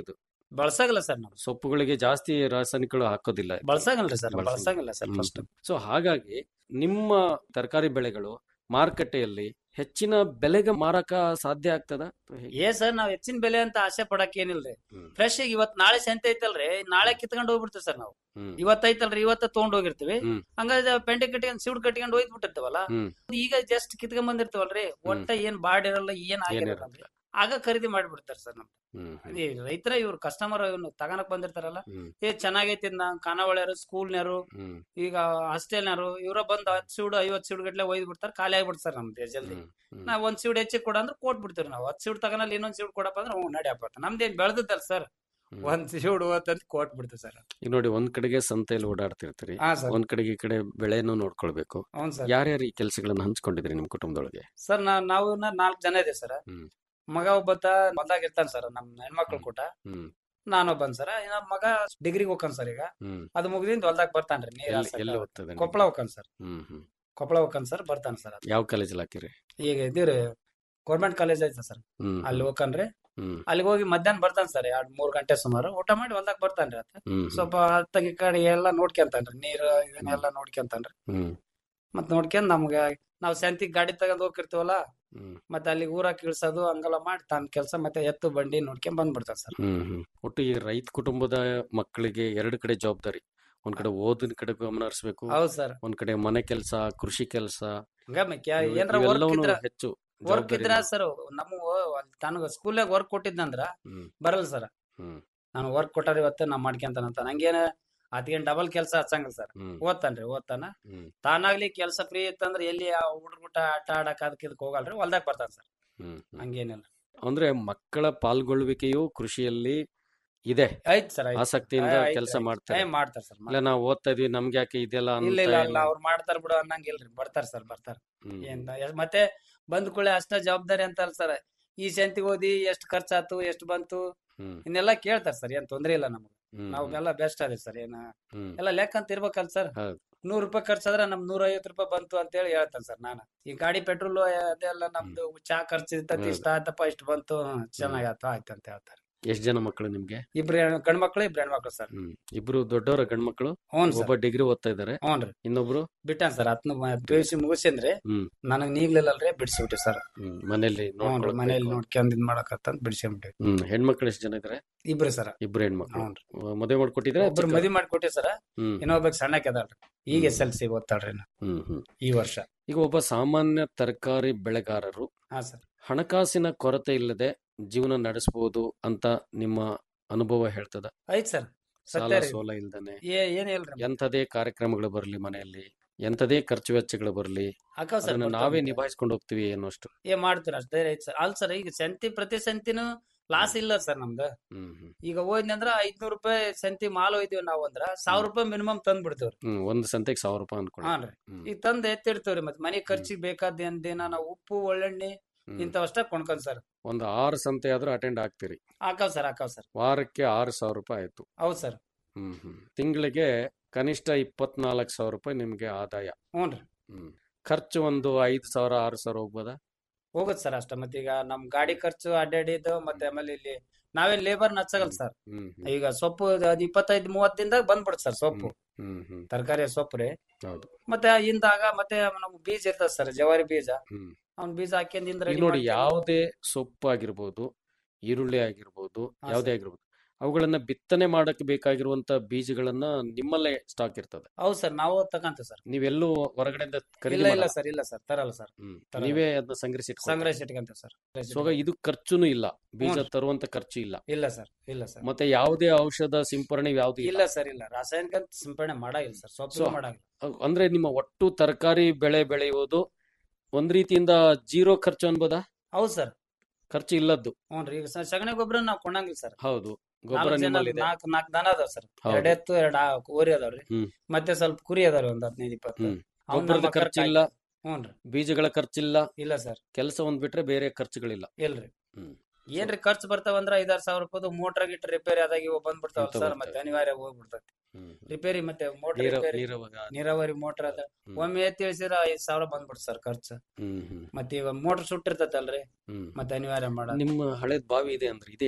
ಬಳಸಾಗಲ್ಲ ಸರ್ ನಾವು ಸೊಪ್ಪುಗಳಿಗೆ ಜಾಸ್ತಿ ರಾಸಾಯನಿಕಗಳು ಹಾಕೋದಿಲ್ಲ ಬಳಸಾಗಲ್ರಿ ಸರ್ ಬಳಸಾಗಲ್ಲ ಸರ್ ಫಸ್ಟ್ ಸೊ ಹಾಗಾಗಿ ನಿಮ್ಮ ತರಕಾರಿ ಬೆಳೆಗಳು ಮಾರುಕಟ್ಟೆಯಲ್ಲಿ ಹೆಚ್ಚಿನ ಬೆಲೆಗೆ ಮಾರಕ ಸಾಧ್ಯ ಆಗ್ತದ ಏ ಸರ್ ನಾವ್ ಹೆಚ್ಚಿನ ಬೆಲೆ ಅಂತ ಆಸೆ ಪಡಕ್ ಏನಿಲ್ರಿ ಫ್ರೆಶ್ ಈಗ ಇವತ್ ನಾಳೆ ಸಂತೆ ಐತಲ್ರಿ ನಾಳೆ ಕಿತ್ಕೊಂಡ್ ಹೋಗ್ಬಿಡ್ತೀವಿ ಸರ್ ನಾವು ಇವತ್ ಐತಲ್ರಿ ಇವತ್ತ ತಗೊಂಡ್ ಹೋಗಿರ್ತೀವಿ ಹ್ಮ್. ಹಂಗಾದ್ರೆ ಪೆಂಟೆ ಕಟ್ಕೊಂಡ್ ಸಿಡ್ ಕಟ್ಕೊಂಡ್ ಹೋಯ್ತ್ ಬಿಟ್ಟಿರ್ತೀವಲ್ಲ ಹ್ಮ್. ಈಗ ಜಸ್ಟ್ ಕಿತ್ಕೊಂಡ್ ಬಂದಿರ್ತೀವಲ್ರಿ ಒಟ್ಟ ಏನ್ ಬಾಡ್ ಇರಲ್ಲ ಏನ್ ಆಗಿರಲ್ಲ ನಮ್ಗೆ. ಆಗ ಖರೀದಿ ಮಾಡ್ಬಿಡ್ತಾರ ಸರ್ ನಮ್ಗೆ ಈ ರೈತರ ಇವ್ರು ಕಸ್ಟಮರ್ ಇವ್ನು ತಗನಕ್ ಬಂದಿರ್ತಾರಲ್ಲ ಏ ಚೆನ್ನಾಗೈತಿ ನಾ ಖಾನಾವಳಿಯರು ಸ್ಕೂಲ್ನರು ಈಗ ಹಾಸ್ಟೆಲ್ನರು ಇವ್ರ ಬಂದ್ ಹತ್ ಸೀಡು ಐವತ್ ಸೀಡ್ ಗಟ್ಲೆ ಒಯ್ದ್ ಬಿಡ್ತಾರ ಖಾಲಿ ಆಗ್ಬಿಡ್ತಾರ ನಮ್ದು ಜಲ್ದಿ ನಾವ್ ಒಂದ್ ಸೀಡ್ ಹೆಚ್ಚಿಗೆ ಕೊಡ ಅಂದ್ರೆ ಕೊಟ್ ಬಿಡ್ತೀವಿ ನಾವು ಹತ್ ಸೀಡ್ ತಗನಲ್ಲಿ ಇನ್ನೊಂದ್ ಸೀಡ್ ಕೊಡಪ್ಪ ಅಂದ್ರೆ ಹ್ಞೂ ನಡಿಯಪ್ಪ ನಮ್ದೇನ್ ಬೆಳ್ದತ್ತಲ್ಲ ಸರ್ ಒಂದ್ ಸೀಡ್ ಅಂತ ಕೊಟ್ ಬಿಡ್ತೀವಿ ಸರ್ ಈಗ ನೋಡಿ ಒಂದ್ ಕಡೆಗೆ ಸಂತೆಯಲ್ಲಿ ಓಡಾಡ್ತಿರ್ತೀರಿ ಹಾ, ಸರ್. ಒಂದ್ ಕಡೆಗೆ ಈ ಕಡೆ ಬೆಳೆನೂ ನೋಡ್ಕೊಳ್ಬೇಕು ಹೌನ್ ಸರ್. ಯಾರ್ಯಾರು ಈ ಕೆಲಸಗಳನ್ನ ಹಂಚ್ಕೊಂಡಿದ್ರಿ ನಿಮ್ ಕುಟುಂಬದೊಳಗೆ ಸರ್ ನಾ ನಾವು ನಾಲ್ಕು ಜನ ಇದೆ ಸರ್ ಹ್ಮ್. ಮಗ ಒಬ್ಬತ್ತ ಬಂದಾಗ ಇರ್ತಾನ ಸರ್ ನಮ್ ಹೆಣ್ಮಕ್ಳು ಕೂಟ ಹ್ಮ್ ನಾನೊಬ್ಬನ್ ಸರ್ ಇನ್ನ ಮಗ ಡಿಗ್ರಿಗೆ ಹೋಗ್ತಾನ ಸರ್ ಈಗ ಹ್ಮ್ ಅದು ಮುಗಿದಿಂದ ಹೊಲ್ದಾಗ ಬರ್ತಾನ್ರಿ ನೀರ್ ಎಲ್ಲಿ- ಹಾಸಕ್ಕ. ಎಲ್ಲಿ ಓದ್ತದೆ ನಿಮ್ಗೆ? ಕೊಪ್ಪಳ ಹೋಗ್ತಾನ ಸರ್ ಹ್ಮ್ ಹ್ಮ್ ಕೊಪ್ಪಳ ಹೋಗ್ತಾನ ಸರ್ ಬರ್ತಾನ ಸರ್ ಯಾವ ಕಾಲೇಜಲ್ಲಿ ಹಾಕಿರಿ ಈಗ ಇದೀರಿ ಗೌರ್ಮೆಂಟ್ ಕಾಲೇಜ್ ಐತೆ ಸರ್ ಹ್ಮ್ ಅಲ್ಲಿ ಹೋಗ್ಕನ್ರಿ ಹ್ಮ್ ಅಲ್ಲಿಗೆ ಹೋಗಿ ಮಧ್ಯಾಹ್ನ ಬರ್ತಾನ ಸರ್ ಎರಡ್ ಮೂರ್ ಗಂಟೆ ಸುಮಾರು ಊಟ ಮಾಡಿ ಹೊಲ್ದಾಗ ಬರ್ತಾನ್ರಿ ಆತ ಹ್ಮ್ ಸ್ವಲ್ಪ ಹತ್ತಾಗ ಈ ಕಡೆ ಎಲ್ಲ ನೋಡ್ಕೊಂತಾನ್ರಿ ನೀರು ಇದನ್ನೆಲ್ಲ ನೋಡ್ಕೊಂತಾನ್ರಿ ಹ್ಮ್ ಮತ್ ನೋಡ್ಕೊಂಡ್ ನಮ್ಗ ನಾವ್ ಸಂತಿಗ್ ಗಾಡಿ ತಗೊಂಡ್ ಹೋಗಿರ್ತೀವಲ್ಲ ಹ್ಮ್ ಮತ್ತೆ ಅಲ್ಲಿ ಊರಾಗ ಇಳ್ಸೋದು ಹಂಗೆಲ್ಲ ಮಾಡಿ ತನ್ನ ಕೆಲಸ ಮತ್ತೆ ಎತ್ತು ಬಂಡಿ ನೋಡ್ಕೊಂಡ್ ಬಂದ್ಬಿಡ್ತಾರ ಸರ್ ಹ್ಮ್ ಹ್ಮ್ ಒಟ್ಟು ಈ ರೈತ ಕುಟುಂಬದ ಮಕ್ಕಳಿಗೆ ಎರಡು ಕಡೆ ಜವಾಬ್ದಾರಿ ಒಂದ್ ಕಡೆ ಓದಿನ ಕಡೆ ಗಮನ ಹರಿಸ್ಬೇಕು ಹೌದ್ ಸರ್. ಒಂದ್ ಕಡೆ ಮನೆ ಕೆಲಸ ಕೃಷಿ ಕೆಲಸ ಹಂಗ ಮ್ಯಾಕೆ ಏನ್ರ ವರ್ಕ್ ಇದ್ರ ಹೆಚ್ಚು ವರ್ಕ್ ಇದ್ರ ಜವಾಬ್ದಾರಿ ಸರ್ ನಮ್ಮ ತನಗ ಸ್ಕೂಲ್ನಾಗ ವರ್ಕ್ ಕೊಟ್ಟಿದ್ನಂದ್ರ ಹ್ಮ್ ಬರಲ್ಲ ಸರ್ ಹ್ಮ್ ನಾನು ವರ್ಕ್ ಕೊಟ್ಟಾರ ಇವತ್ತು ನಾ ಮಾಡ್ಕೊಂತಾನಂತ ನಂಗೇನ ಅದ್ಗೇನ್ ಡಬಲ್ ಕೆಲಸ ಹಚ್ಚಂಗಿಲ್ಲ ಸರ್ ಹ್ಮ್. ಓದ್ತಾನ್ರಿ ಓದ್ತಾನ ಹ್ಮ್ ತಾನಾಗ್ಲಿ ಕೆಲಸ ಫ್ರೀ ಇತ್ತಂದ್ರ ಎಲ್ಲಿ ಆ ಹುಡುಗ್ರುಟ ಆಟ ಆಡಕ್ ಅದಕ್ಕೆ ಇದಕ್ ಹೋಗಲ್ರಿ ಹೊಲ್ದಾಗ ಬರ್ತಾನ ಸರ್ ಹ್ಮ್ ಹ್ಮ್. ಹಂಗೇನಿಲ್ಲ ಅಂದ್ರೆ ಮಕ್ಕಳ ಪಾಲ್ಗೊಳ್ಳುವಿಕೆಯು ಕೃಷಿಯಲ್ಲಿ ಇದೆ ಐತ್ ಸರ್ ಐತ್. ಆಸಕ್ತಿಯಿಂದ ಐತ್, ಕೆಲಸ ಐತ್. ಮಾಡ್ತಾರೆ ಏ, ಮಾಡ್ತಾರೆ ಸರ್, ಇಲ್ಲ ನಾವು ಓದ್ತಾ ಇದೀವಿ ನಮ್ಗೆ ಯಾಕೆ ಇದೆಲ್ಲ ಅಂತ ಇಲ್ಲ ಇಲ್ಲ ಏನು- ಇಲ್ಲ ಅವ್ರು ಮಾಡ್ತಾರ ಬಿಡು ಅನ್ನಂಗಿಲ್ರಿ ಬರ್ತಾರ ಸರ್ ಬರ್ತಾರ ಹ್ಮ್. ಏನ್ ಎಷ್ಟ್- ಮತ್ತೆ ಬಂದ್ ಕೂಡಲೇ ಅಷ್ಟ ಜವಾಬ್ದಾರಿ ಅಂತಲ್ಲ ಸರ್ ಈ ಸಂತಿಗೆ ಓದಿ ಎಷ್ಟ್ ಖರ್ಚಾತು ಎಷ್ಟ್ ಬಂತು ಹ್ಮ್ ಇನ್ನೆಲ್ಲ ಕೇಳ್ತಾರ ಸರ್ ಏನ್ ತೊಂದ್ರೆ ಇಲ್ಲ ನಮ್ಗೆ ಹ್ಮ್, ನಾವ್ ಎಲ್ಲ ಬೆಸ್ಟ್ ಅದೇ ಸರ್ ಏನ ಹ್ಮ್. ಎಲ್ಲ ಲೆಕ್ಕ ಅಂತ ಇರ್ಬೇಕಲ್ಲ ಸರ್ ಹೌದು. ನೂರ್ ರೂಪಾಯಿ ಖರ್ಚಾದ್ರೆ ನಮ್ ನೂರ ಐವತ್ ರೂಪಾಯಿ ಬಂತು ಅಂತ ಹೇಳಿ ಹೇಳ್ತಾನೆ ಸರ್ ನಾನು ಈ ಗಾಡಿ ಪೆಟ್ರೋಲ್ ಅದೆಲ್ಲ ನಮ್ದು ಚಾ ಖರ್ಚು ಇರ್ತತಿ ಇಷ್ಟ ಆಯ್ತಪ್ಪ ಇಷ್ಟ ಬಂತು ಹ್ಮ್, ಚೆನ್ನಾಗಾಯ್ತು ಆಯ್ತು ಅಂತ ಹೇಳ್ತಾರೆ ಎಷ್ಟ್ ಜನ ಮಕ್ಕಳು ನಿಮ್ಗೆ ಇಬ್ರು ಹೆಣ್- ಗಂಡ್ ಮಕ್ಳು ಇಬ್ರು ಹೆಣ್ಮಕ್ಳು ಸರ್ ಹ್ಮ್ ಇಬ್ರು ದೊಡ್ಡವರ ಗಂಡ್ಮಕ್ಳು ಹ್ಞೂ ಸರ್. ಒಬ್ಬ ಡಿಗ್ರಿ ಓದ್ತಾ ಇದಾರೆ ಹ್ಞೂನ್ರಿ ಇನ್ನೊಬ್ರು ಬಿಟ್ಟಾನ ಸರ್ ಹತ್ನ ಪಿ ಯು ಸಿ ಮುಗಿಸಿನ್ರಿ ಹ್ಮ್ ನನಗ್ ನೀಗ್ಲಿಲ್ಲಲ್ರಿ ಬಿಡಿಸ್ಬಿಟ್ಟಿ ಸರ್ ಹ್ಮ್ ಮನೇಲಿ ಹ್ಞೂ ನೋಡ್ಕೊಳ್ಬೇಕು. ಮನೇಲಿ ನೋಡ್ಕೊಂಡ್ ಇದ್ ಮಾಡಕತ್ತಂತ ಬಿಡಿಸ್ಕೊಂಬಿಟ್ಟಿ ಹ್ಮ್ ಹೆಣ್ಮಕ್ಳು ಎಷ್ಟು ಜನ ಇದಾರೆ ಇಬ್ರು ಸರ್ ಇಬ್ರು ಹೆಣ್ಮಕ್ಳು ಹ್ಞೂನ್ರಿ. ಮದುವೆ ಮಾಡ್ಕೊಟ್ಟಿದ್ರೆ ಒಬ್ರು ಮದಿ ಮಾಡ್ಕೊಟ್ಟಿ ಸರ್ ಹ್ಮ್ ಇನ್ನೊಬ್ಬಕ್ ಸಣ್ಣಕ್ಕೆ ಅದಾಳ್ರಿ ಈಗ ಎಸ್ ಎಲ್ ಸಿ ಓದ್ತಾಳ್ರಿ ಇನ್ನು ಹ್ಮ್ ಹ್ಮ್ ಈ ವರ್ಷ ಈಗ ಒಬ್ಬ ಸಾಮಾನ್ಯ ತರಕಾರಿ ಬೆಳೆಗಾರರು ಹಾ ಸರ್ ಹಣಕಾಸಿನ ಕೊರತೆ ಇಲ್ಲದೆ ಜೀವನ ನಡೆಸಬಹುದು ಅಂತ ನಿಮ್ಮ ಅನುಭವ ಹೇಳ್ತದ ಐತ್ ಸರ್ ಸಾಲ ಸತ್ಯ ರೀ. ಸೋಲ ಇಲ್ದನೆ ಏ ಏನ್ ಇಲ್ರಿ ಎಂಥದೇ ಕಾರ್ಯಕ್ರಮಗಳು ಬರಲಿ ಮನೆಯಲ್ಲಿ ಎಂಥದೇ ಖರ್ಚು ವೆಚ್ಚಗಳು ಬರಲಿ ಹಾಕವ್ ಸರ್ ಅದನ್ನ ಬರ್ತಾವ್ ನಾವೇ ಮತ್ತೆ. ನಿಭಾಯಿಸ್ಕೊಂಡು ಹೋಗ್ತೀವಿ ಅನ್ನೋಷ್ಟು ಏ ಮಾಡ್ತೀರ ಅಷ್ಟೇ ಐತ್ ಸರ್ ಅಲ್ ಸರ್ ಈಗ ಸಂತಿ ಪ್ರತಿ ಸಂತಿನೂ ಲಾಸ್ ಇಲ್ಲ ಸರ್ ನಮ್ದು ಹ್ಮ್ ಹ್ಮ್ ಈಗ ಹೋದ್ನಿ ಅಂದ್ರ ಐದ್ನೂರ್ ರೂಪಾಯಿ ಸಂತಿ ಮಾಲ್ ಹೋಯ್ತಿವಿ ನಾವ್ ಅಂದ್ರ ಸಾವಿರ ರೂಪಾಯಿ ಮಿನಿಮಮ್ ತಂದ್ ಬಿಡ್ತೇವ್ರಿ ಹ್ಮ್ ಒಂದ್ ಸಂತೆಗೆ ಸಾವಿರ ರೂಪಾಯಿ ಅನ್ಕೊಳ್ಳಿ ಹಾನ್ರಿ ಹ್ಮ್. ಈಗ ತಂದ್ ಎತ್ತಿಡ್ತೇವ್ರಿ ಮತ್ ಮನೆ ಖರ್ಚಿಗೆ ಬೇಕಾದ ಏನ್ ನಾವು ಉಪ್ಪು ಒಳ್ಳೆಣ್ಣೆ ಹ್ಮ್. ಇಂಥವಷ್ಟ ಕೊಂಡ್ಕೊಂಡ್ ಸರ್ ಒಂದು ಆರು ಸಂತೆ ಆದ್ರೂ ಅಟೆಂಡ್ ಆಗ್ತೀರಿ ಹಾಕವ್ ಸರ್ ಹಾಕವ್ ಸರ್ ವಾರಕ್ಕೆ ಆರು ಸಾವಿರ ರೂಪಾಯಿ ಆಯ್ತು ಹೌದ್ ಸರ್ ಹ್ಮ್ ಹ್ಮ್ ತಿಂಗಳಿಗೆ ಕನಿಷ್ಠ ಇಪ್ಪತ್ನಾಲ್ಕು ಸಾವಿರ ರೂಪಾಯಿ ನಿಮ್ಗೆ ಆದಾಯ ಹ್ಞೂನ್ರಿ ಹ್ಮ್ ಖರ್ಚು ಒಂದು ಐದು ಸಾವಿರ ಆರು ಸಾವಿರ ಹೋಗ್ಬೋದಾ ಹೋಗುತ್ ಸರ್ ಅಷ್ಟ ಮತ್ತೆ ಈಗ ನಮ್ ಗಾಡಿ ಖರ್ಚು ಅಡ್ಡಾಡಿದ್ದು ಮತ್ತೆ ಆಮೇಲೆ ಇಲ್ಲಿ ನಾವೇನ್ ಲೇಬರ್ ನಚ್ಚಗಲ್ ಸರ್ ಹ್ಮ್ ಹ್ಮ್ ಈಗ ಸೊಪ್ಪು ಅದ್ ಇಪ್ಪತ್ತೈದು ಮೂವತ್ ದಿನದಾಗ ಬಂದ್ಬಿಡುತ್ತೆ ಸರ್ ಸೊಪ್ಪು ಹ್ಮ್ ಹ್ಮ್ ತರಕಾರಿ ಸೊಪ್ಪು ರೀ ಹೌದು ಮತ್ತೆ ಇಂದಾಗ ಮತ್ತೆ ನಮ್ಗೆ ಬೀಜ ಇರ್ತದ ಸರ್ ಜವಾರಿ ಬೀಜ ಹ್ಮ್ ಅವ್ನ್ ಬೀಜ ಹಾಕ್ಯಂದಿಂದ ಈಗ ನೋಡಿ ಯಾವುದೇ ಸೊಪ್ಪು ಆಗಿರ್ಬೋದು ಈರುಳ್ಳಿ ಆಗಿರ್ಬೋದು ಹಾ, ಯಾವುದೇ ಸರ್. ಆಗಿರ್ಬೋದು ಅವುಗಳನ್ನ ಬಿತ್ತನೆ ಮಾಡಕ್ಕೆ ಬೇಕಾಗಿರುವಂತ ಬೀಜಗಳನ್ನ ನಿಮ್ಮಲ್ಲೇ ಸ್ಟಾಕ್ ಇರ್ತದೆ ಹೌದ್ ಸರ್ ನಾವು ತಕಂತೀವಿ ಸರ್ ನೀವೆಲ್ಲೂ ಹೊರಗಡೆಯಿಂದ ಖರೀದಿ ಇಲ್ಲ ಇಲ್ಲ ಮಾಡಲ್ಲ. ಸರ್ ಇಲ್ಲ ಸರ್ ತರಲ್ಲ ಸರ್ ಹ್ಮ್. ತರಲ್ಲ. ನೀವೇ ಅದನ್ನ ಸಂಗ್ರಹಿಸಿ ಸಂಗ್ರಹಿಸಿ ಇಟ್ಕೊಂತೀವಿ ಸರ್ ಸೊ ಇದು ಖರ್ಚುನು ಇಲ್ಲ ಬೀಜ ಹ್ಞೂ. ತರುವಂತ ಖರ್ಚು ಇಲ್ಲ ಇಲ್ಲ ಸರ್ ಇಲ್ಲ ಸರ್ ಮತ್ತೆ ಯಾವುದೇ ಔಷಧ ಸಿಂಪರಣೆ ಯಾವ್ದು ಇಲ್ಲ ಇಲ್ಲ ಸರ್ ಇಲ್ಲ ರಾಸಾಯನಿಕ ಸಿಂಪಡಣೆ ಮಾಡಾಗಿಲ್ಲ ಸರ್ ಸೊಪ್ಪು So, ಮಾಡಾಗಿಲ್ಲ ಅ- ಅಂದ್ರೆ ನಿಮ್ಮ ಒಟ್ಟು ತರಕಾರಿ ಬೆಳೆ ಬೆಳೆಯುವುದು ಒಂದ್ ರೀತಿಯಿಂದ ಜೀರೋ ಖರ್ಚು ಅನ್ಬೋದಾ ಹೌದ್ ಸರ್ ಖರ್ಚು ಇಲ್ಲದ್ದು ಹ್ಞೂನ್ರಿ ಈಗ ಸ- ಸಗಣಿ ಗೊಬ್ಬರ ನಾವ್ ಕೊಂಡಂಗಿಲ್ಲ ಸರ್ ಹೌದು ಗೊಬ್ಬರ ನಾಲ್ಕು ಜನ ನಿಮ್ಮಲ್ಲಿದೆ ನಾಲ್ಕು ನಾಲ್ಕು ದನ ಅದಾವ ಸರ್ ಹೌದು. ಎರಡ್ ಎತ್ತು ಎರಡ್ ಆ- ಓರಿ ಅದಾವ್ರಿ ಹ್ಮ್. ಮತ್ತೆ ಸ್ವಲ್ಪ ಕುರಿ ಅದಾವ್ರಿ ಒಂದ್ ಹದಿನೈದು ಇಪ್ಪತ್ತು ಹ್ಮ್ ಅವ್ನ್ ಗೊಬ್ಬರದ ನಮ್ಮ ಖರ್ಚು ಖರ್ಚಿಲ್ಲ ಹ್ಞೂನ್ರಿ ಬೀಜಗಳ ಖರ್ಚಿಲ್ಲ ಇಲ್ಲ ಸರ್ ಕೆಲಸ ಒಂದ್ ಬಿಟ್ರೆ ಬೇರೆ ಖರ್ಚುಗಳಿಲ್ಲ ಇಲ್ರಿ ಹ್ಮ್ ಏನ್ರಿ ಖರ್ಚು ಬರ್ತಾವಂದ್ರ ಐದಾರು ಸಾವಿರ ರೂಪಾಯಿ ಮೋಟರ್ ಗಿಟ್ಟ ರಿಪೇರಿ ಆದಾಗ ಇವು ಬಂದ್ಬಿಡ್ತಾವಲ್ಲ ಅಂತ ಸರ್ ಬರ್ತವೆ. ಮತ್ತೆ ಅನಿವಾರ್ಯ ಹೋಗ್ಬಿಡ್ತೈತಿ ಹ್ಮ್ ರಿಪೇರಿ ಮತ್ತೆ ಮೋಟರ್ ನೀರ- ರಿಪೇರಿ ನೀರವಾಗ- ನೀರಾವರಿ ಮೋಟರ್ ಅದ ಹ್ಮ್. ಒಮ್ಮೆ ಎತ್ತಿ ಇಳಿಸಿದ್ರ ಐದ್ ಸಾವಿರ ಬಂದ್ಬಿಡ್ತ ಸರ್ ಖರ್ಚು ಹ್ಮ್ ಹ್ಮ್ ಮತ್ತೆ ಈಗ ಮೋಟರ್ ಸುಟ್ಟಿರ್ತೈತಲ್ರಿ ಹ್ಮ್ ಮತ್ತೆ ಅನಿವಾರ್ಯ ಮಾಡ ನಿಮ್ಮ ಹಳೇದ್ ಬಾವಿ ಇದೆ ಅಂದ್ರೆ ಇದೆಯಾ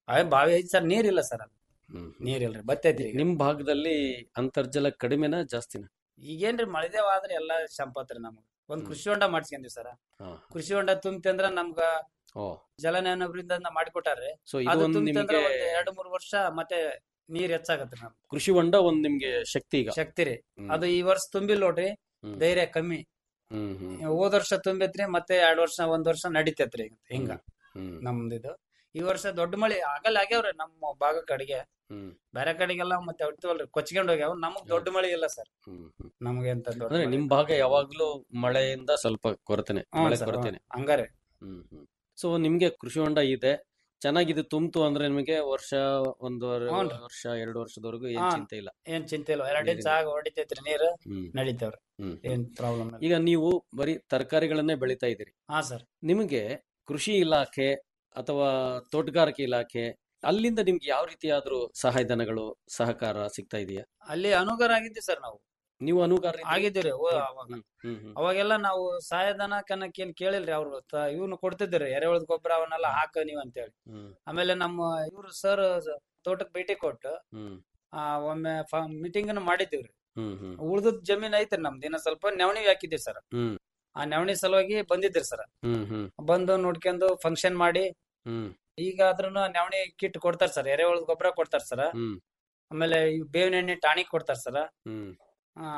ಅವೇ ಬಾವಿ ಐತಿ ಸರ್ ನೀರಿಲ್ಲ ಸರ್ ಅಲ್ಲಿ ಹ್ಮ್ ನೀರಿಲ್ರಿ ಬತ್ತೈತಿ ಈಗ. ನಿಮ್ ಭಾಗದಲ್ಲಿ ಅಂತರ್ಜಲ ಕಡಿಮೆನಾ ಜಾಸ್ತಿನ ಈಗೇನ್ರಿ ಮಳೆದೇವ ಆದ್ರೆ ಎಲ್ಲಾ ಸಂಪತ್ರಿ ನಮ್ಗ ಒಂದ್ ಹ್ಮ್. ಕೃಷಿ ಹೊಂಡ ಮಾಡ್ಸ್ಕೊಂಡ್ವಿ ಸರ್ ಹಾ ಕೃಷಿ ಹೊಂಡ ತುಂಬ್ತಿ ಅಂದ್ರ ನಮ್ಗ ಓ ಜಲನಯನವರಿಂದ ಮಾಡಿಕೊಟ್ಟಾರ್ರಿ ಸೊ ಇದು ಅದು ಒಂದ್ ತುಂಬ್ತಿ ಅಂದ್ರ ನಿಮ್ಗೆ ಒಂದ್ ಎರಡ್ ಮೂರ್ ವರ್ಷ ಮತ್ತೆ ನೀರ್ ಹೆಚ್ಚಾಗತ್ರಿ ನಮ್ಗೆ ಕೃಷಿ ಹೊಂಡ ಒಂದ್ ನಿಮ್ಗೆ ಶಕ್ತಿ ಈಗ ಶಕ್ತಿ ರೀ ಹ್ಮ್. ಅದು ಈ ವರ್ಷ ತುಂಬಿಲ್ಲ ನೋಡ್ರಿ ಹ್ಮ್. ಧೈರ್ಯ ಕಮ್ಮಿ ಹ್ಮ್ ಹ್ಮ್ ಹೋದ ವರ್ಷ ತುಂಬಿತ್ರಿ ಮತ್ತೆ ಎರಡ್ ವರ್ಷ ಒಂದ್ ವರ್ಷ ನಡಿತೈತ್ರಿ ಹಿಂಗ ಹ್ಮ್ ನಮ್ದಿದು ಈ ವರ್ಷ ದೊಡ್ಡ ಮಳಿ ಆಗಲ್ಲ ಆಗ್ಯಾವ್ರಿ ನಮ್ಮ ಭಾಗ ಕಡೆಗೆ ಹ್ಮ್ ಬೇರೆ ಕಡೆಗೆಲ್ಲ ಮತ್ತೆ ಹೊಡ್ತೀವಲ್ರಿ ಕೊಚ್ಕೊಂಡ್ ಹೋಗ್ಯಾವ ನಮಗ್ ದೊಡ್ಡ ಮಳಿ ಇಲ್ಲ ಸರ್ ಹ್ಮ್ ಹ್ಮ್ ನಮ್ಗೆ ಅಂತ ದೊಡ್ಡ ಅಂದ್ರೆ ಮಳಿ ನಿಮ್ ಭಾಗ ಯಾವಾಗ್ಲೂ ಮಳೆಯಿಂದ ಸ್ವಲ್ಪ ಕೊರತೆನೆ ಹ್ಞೂ ಮಳೆ sir, ಕೊರತೆನೆ ಹ್ಞೂ. ಹಂಗಾರೆ ಹ್ಮ್ ಹ್ಮ್ ಸೊ ನಿಮ್ಗೆ ಕೃಷಿ ಹೊಂಡ ಇದೆ ಚೆನ್ನಾಗಿದೆ ತುಂಬ್ತು ಅಂದ್ರೆ ನಿಮಗೆ ವರ್ಷ ಒಂದೂವರೆ ಹ್ಞೂನ್ರಿ. ವರ್ಷ ಎರಡು ವರ್ಷದವರೆಗೂ ಏನ್ ಹಾ. ಚಿಂತೆ ಇಲ್ಲ ಏನ್ ಚಿಂತೆ ಇಲ್ಲ ಎರಡ್ ಇಂಚ್ ನೀರಿನ- ಆಗ ಹೊಡಿತೈತ್ರಿ ನೀರು ಹ್ಮ್ ನಡಿತೇವ್ರಿ ಹ್ಮ್ ಏನ್ ಪ್ರಾಬ್ಲಮ್ ಇಲ್ಲ ಈಗ ನೀವು ಬರೀ ತರಕಾರಿಗಳನ್ನೇ ಬೆಳಿತಾ ಇದ್ದೀರಿ ಹಾ ಸರ್ ನಿಮಗೆ ಕೃಷಿ ಇಲಾಖೆ ಅಥವಾ ತೋಟಗಾರಿಕೆ ಇಲಾಖೆ ಅಲ್ಲಿಂದ ನಿಮ್ಗೆ ಯಾವ ರೀತಿಯಾದ್ರೂ ಸಹಾಯಧನಗಳು ಸಹಕಾರ ಸಿಗ್ತಾ ಇದೆಯಾ ಅಲ್ಲಿ ಅನುಗಾರ ಆಗಿದ್ವಿ ಸರ್ ನಾವು ನೀವು ಅನುಗಾರ ಆಗಿದ್ದೀರಿ ಓ, ಅವಾಗ ಹ್ಮ್ ಹ್ಮ್ ಹ್ಮ್ ಅವಾಗೆಲ್ಲ ನಾವು ಸಹಾಯಧನ ಕನ್ನಕ್ ಏನ್ ಕೇಳಿಲ್ರಿ ಅವ್ರು ಇವ್ನು ಕೊಡ್ತಿದ್ರಿ ಎರೆಹುಳದ ಗೊಬ್ಬರ ಅವನ್ನೆಲ್ಲ ಹಾಕ ನೀವ್ ಅಂತೇಳಿ ಹ್ಮ್ ಆಮೇಲೆ ನಮ್ಮ ಇವ್ರು ಸರ್ ತೋಟಕ್ ಭೇಟಿ ಕೊಟ್ಟು ಹ್ಮ್ ಆ, ಒಮ್ಮೆ ಮೀಟಿಂಗ್ ಮಾಡಿದ್ದೀವ್ರಿ ಹ್ಮ್ ಹ್ಮ್ ಉಳ್ದದ್ ಜಮೀನ್ ಐತ್ರಿ ನಮ್ದು ಇನ್ನ ಸ್ವಲ್ಪ ನೆವಣಿ ಹಾಕಿದ್ವಿ ಸರ್ ಹ್ಮ್ ಆ ನೆವಣಿ ಸಲುವಾಗಿ ಬಂದಿದ್ರಿ ಸರ್ ಹ್ಮ್ ಹ್ಮ್ ಬಂದು ನೋಡ್ಕೊಂಡು ಫಂಕ್ಷನ್ ಮಾಡಿ ಹ್ಮ್ ಈಗ ಆದ್ರೂ ನೆವಣಿ ಕಿಟ್ ಕೊಡ್ತಾರ ಸರ್ ಎರೆಹುಳದ ಗೊಬ್ಬರ ಕೊಡ್ತಾರ ಸರ್ ಹ್ಮ್ ಆಮೇಲೆ ಈ ಬೇವಿನ ಎಣ್ಣೆ ಟಾಣಿಕ್ ಕೊಡ್ತಾರ ಸರ್ ಹ್ಮ್ ಆ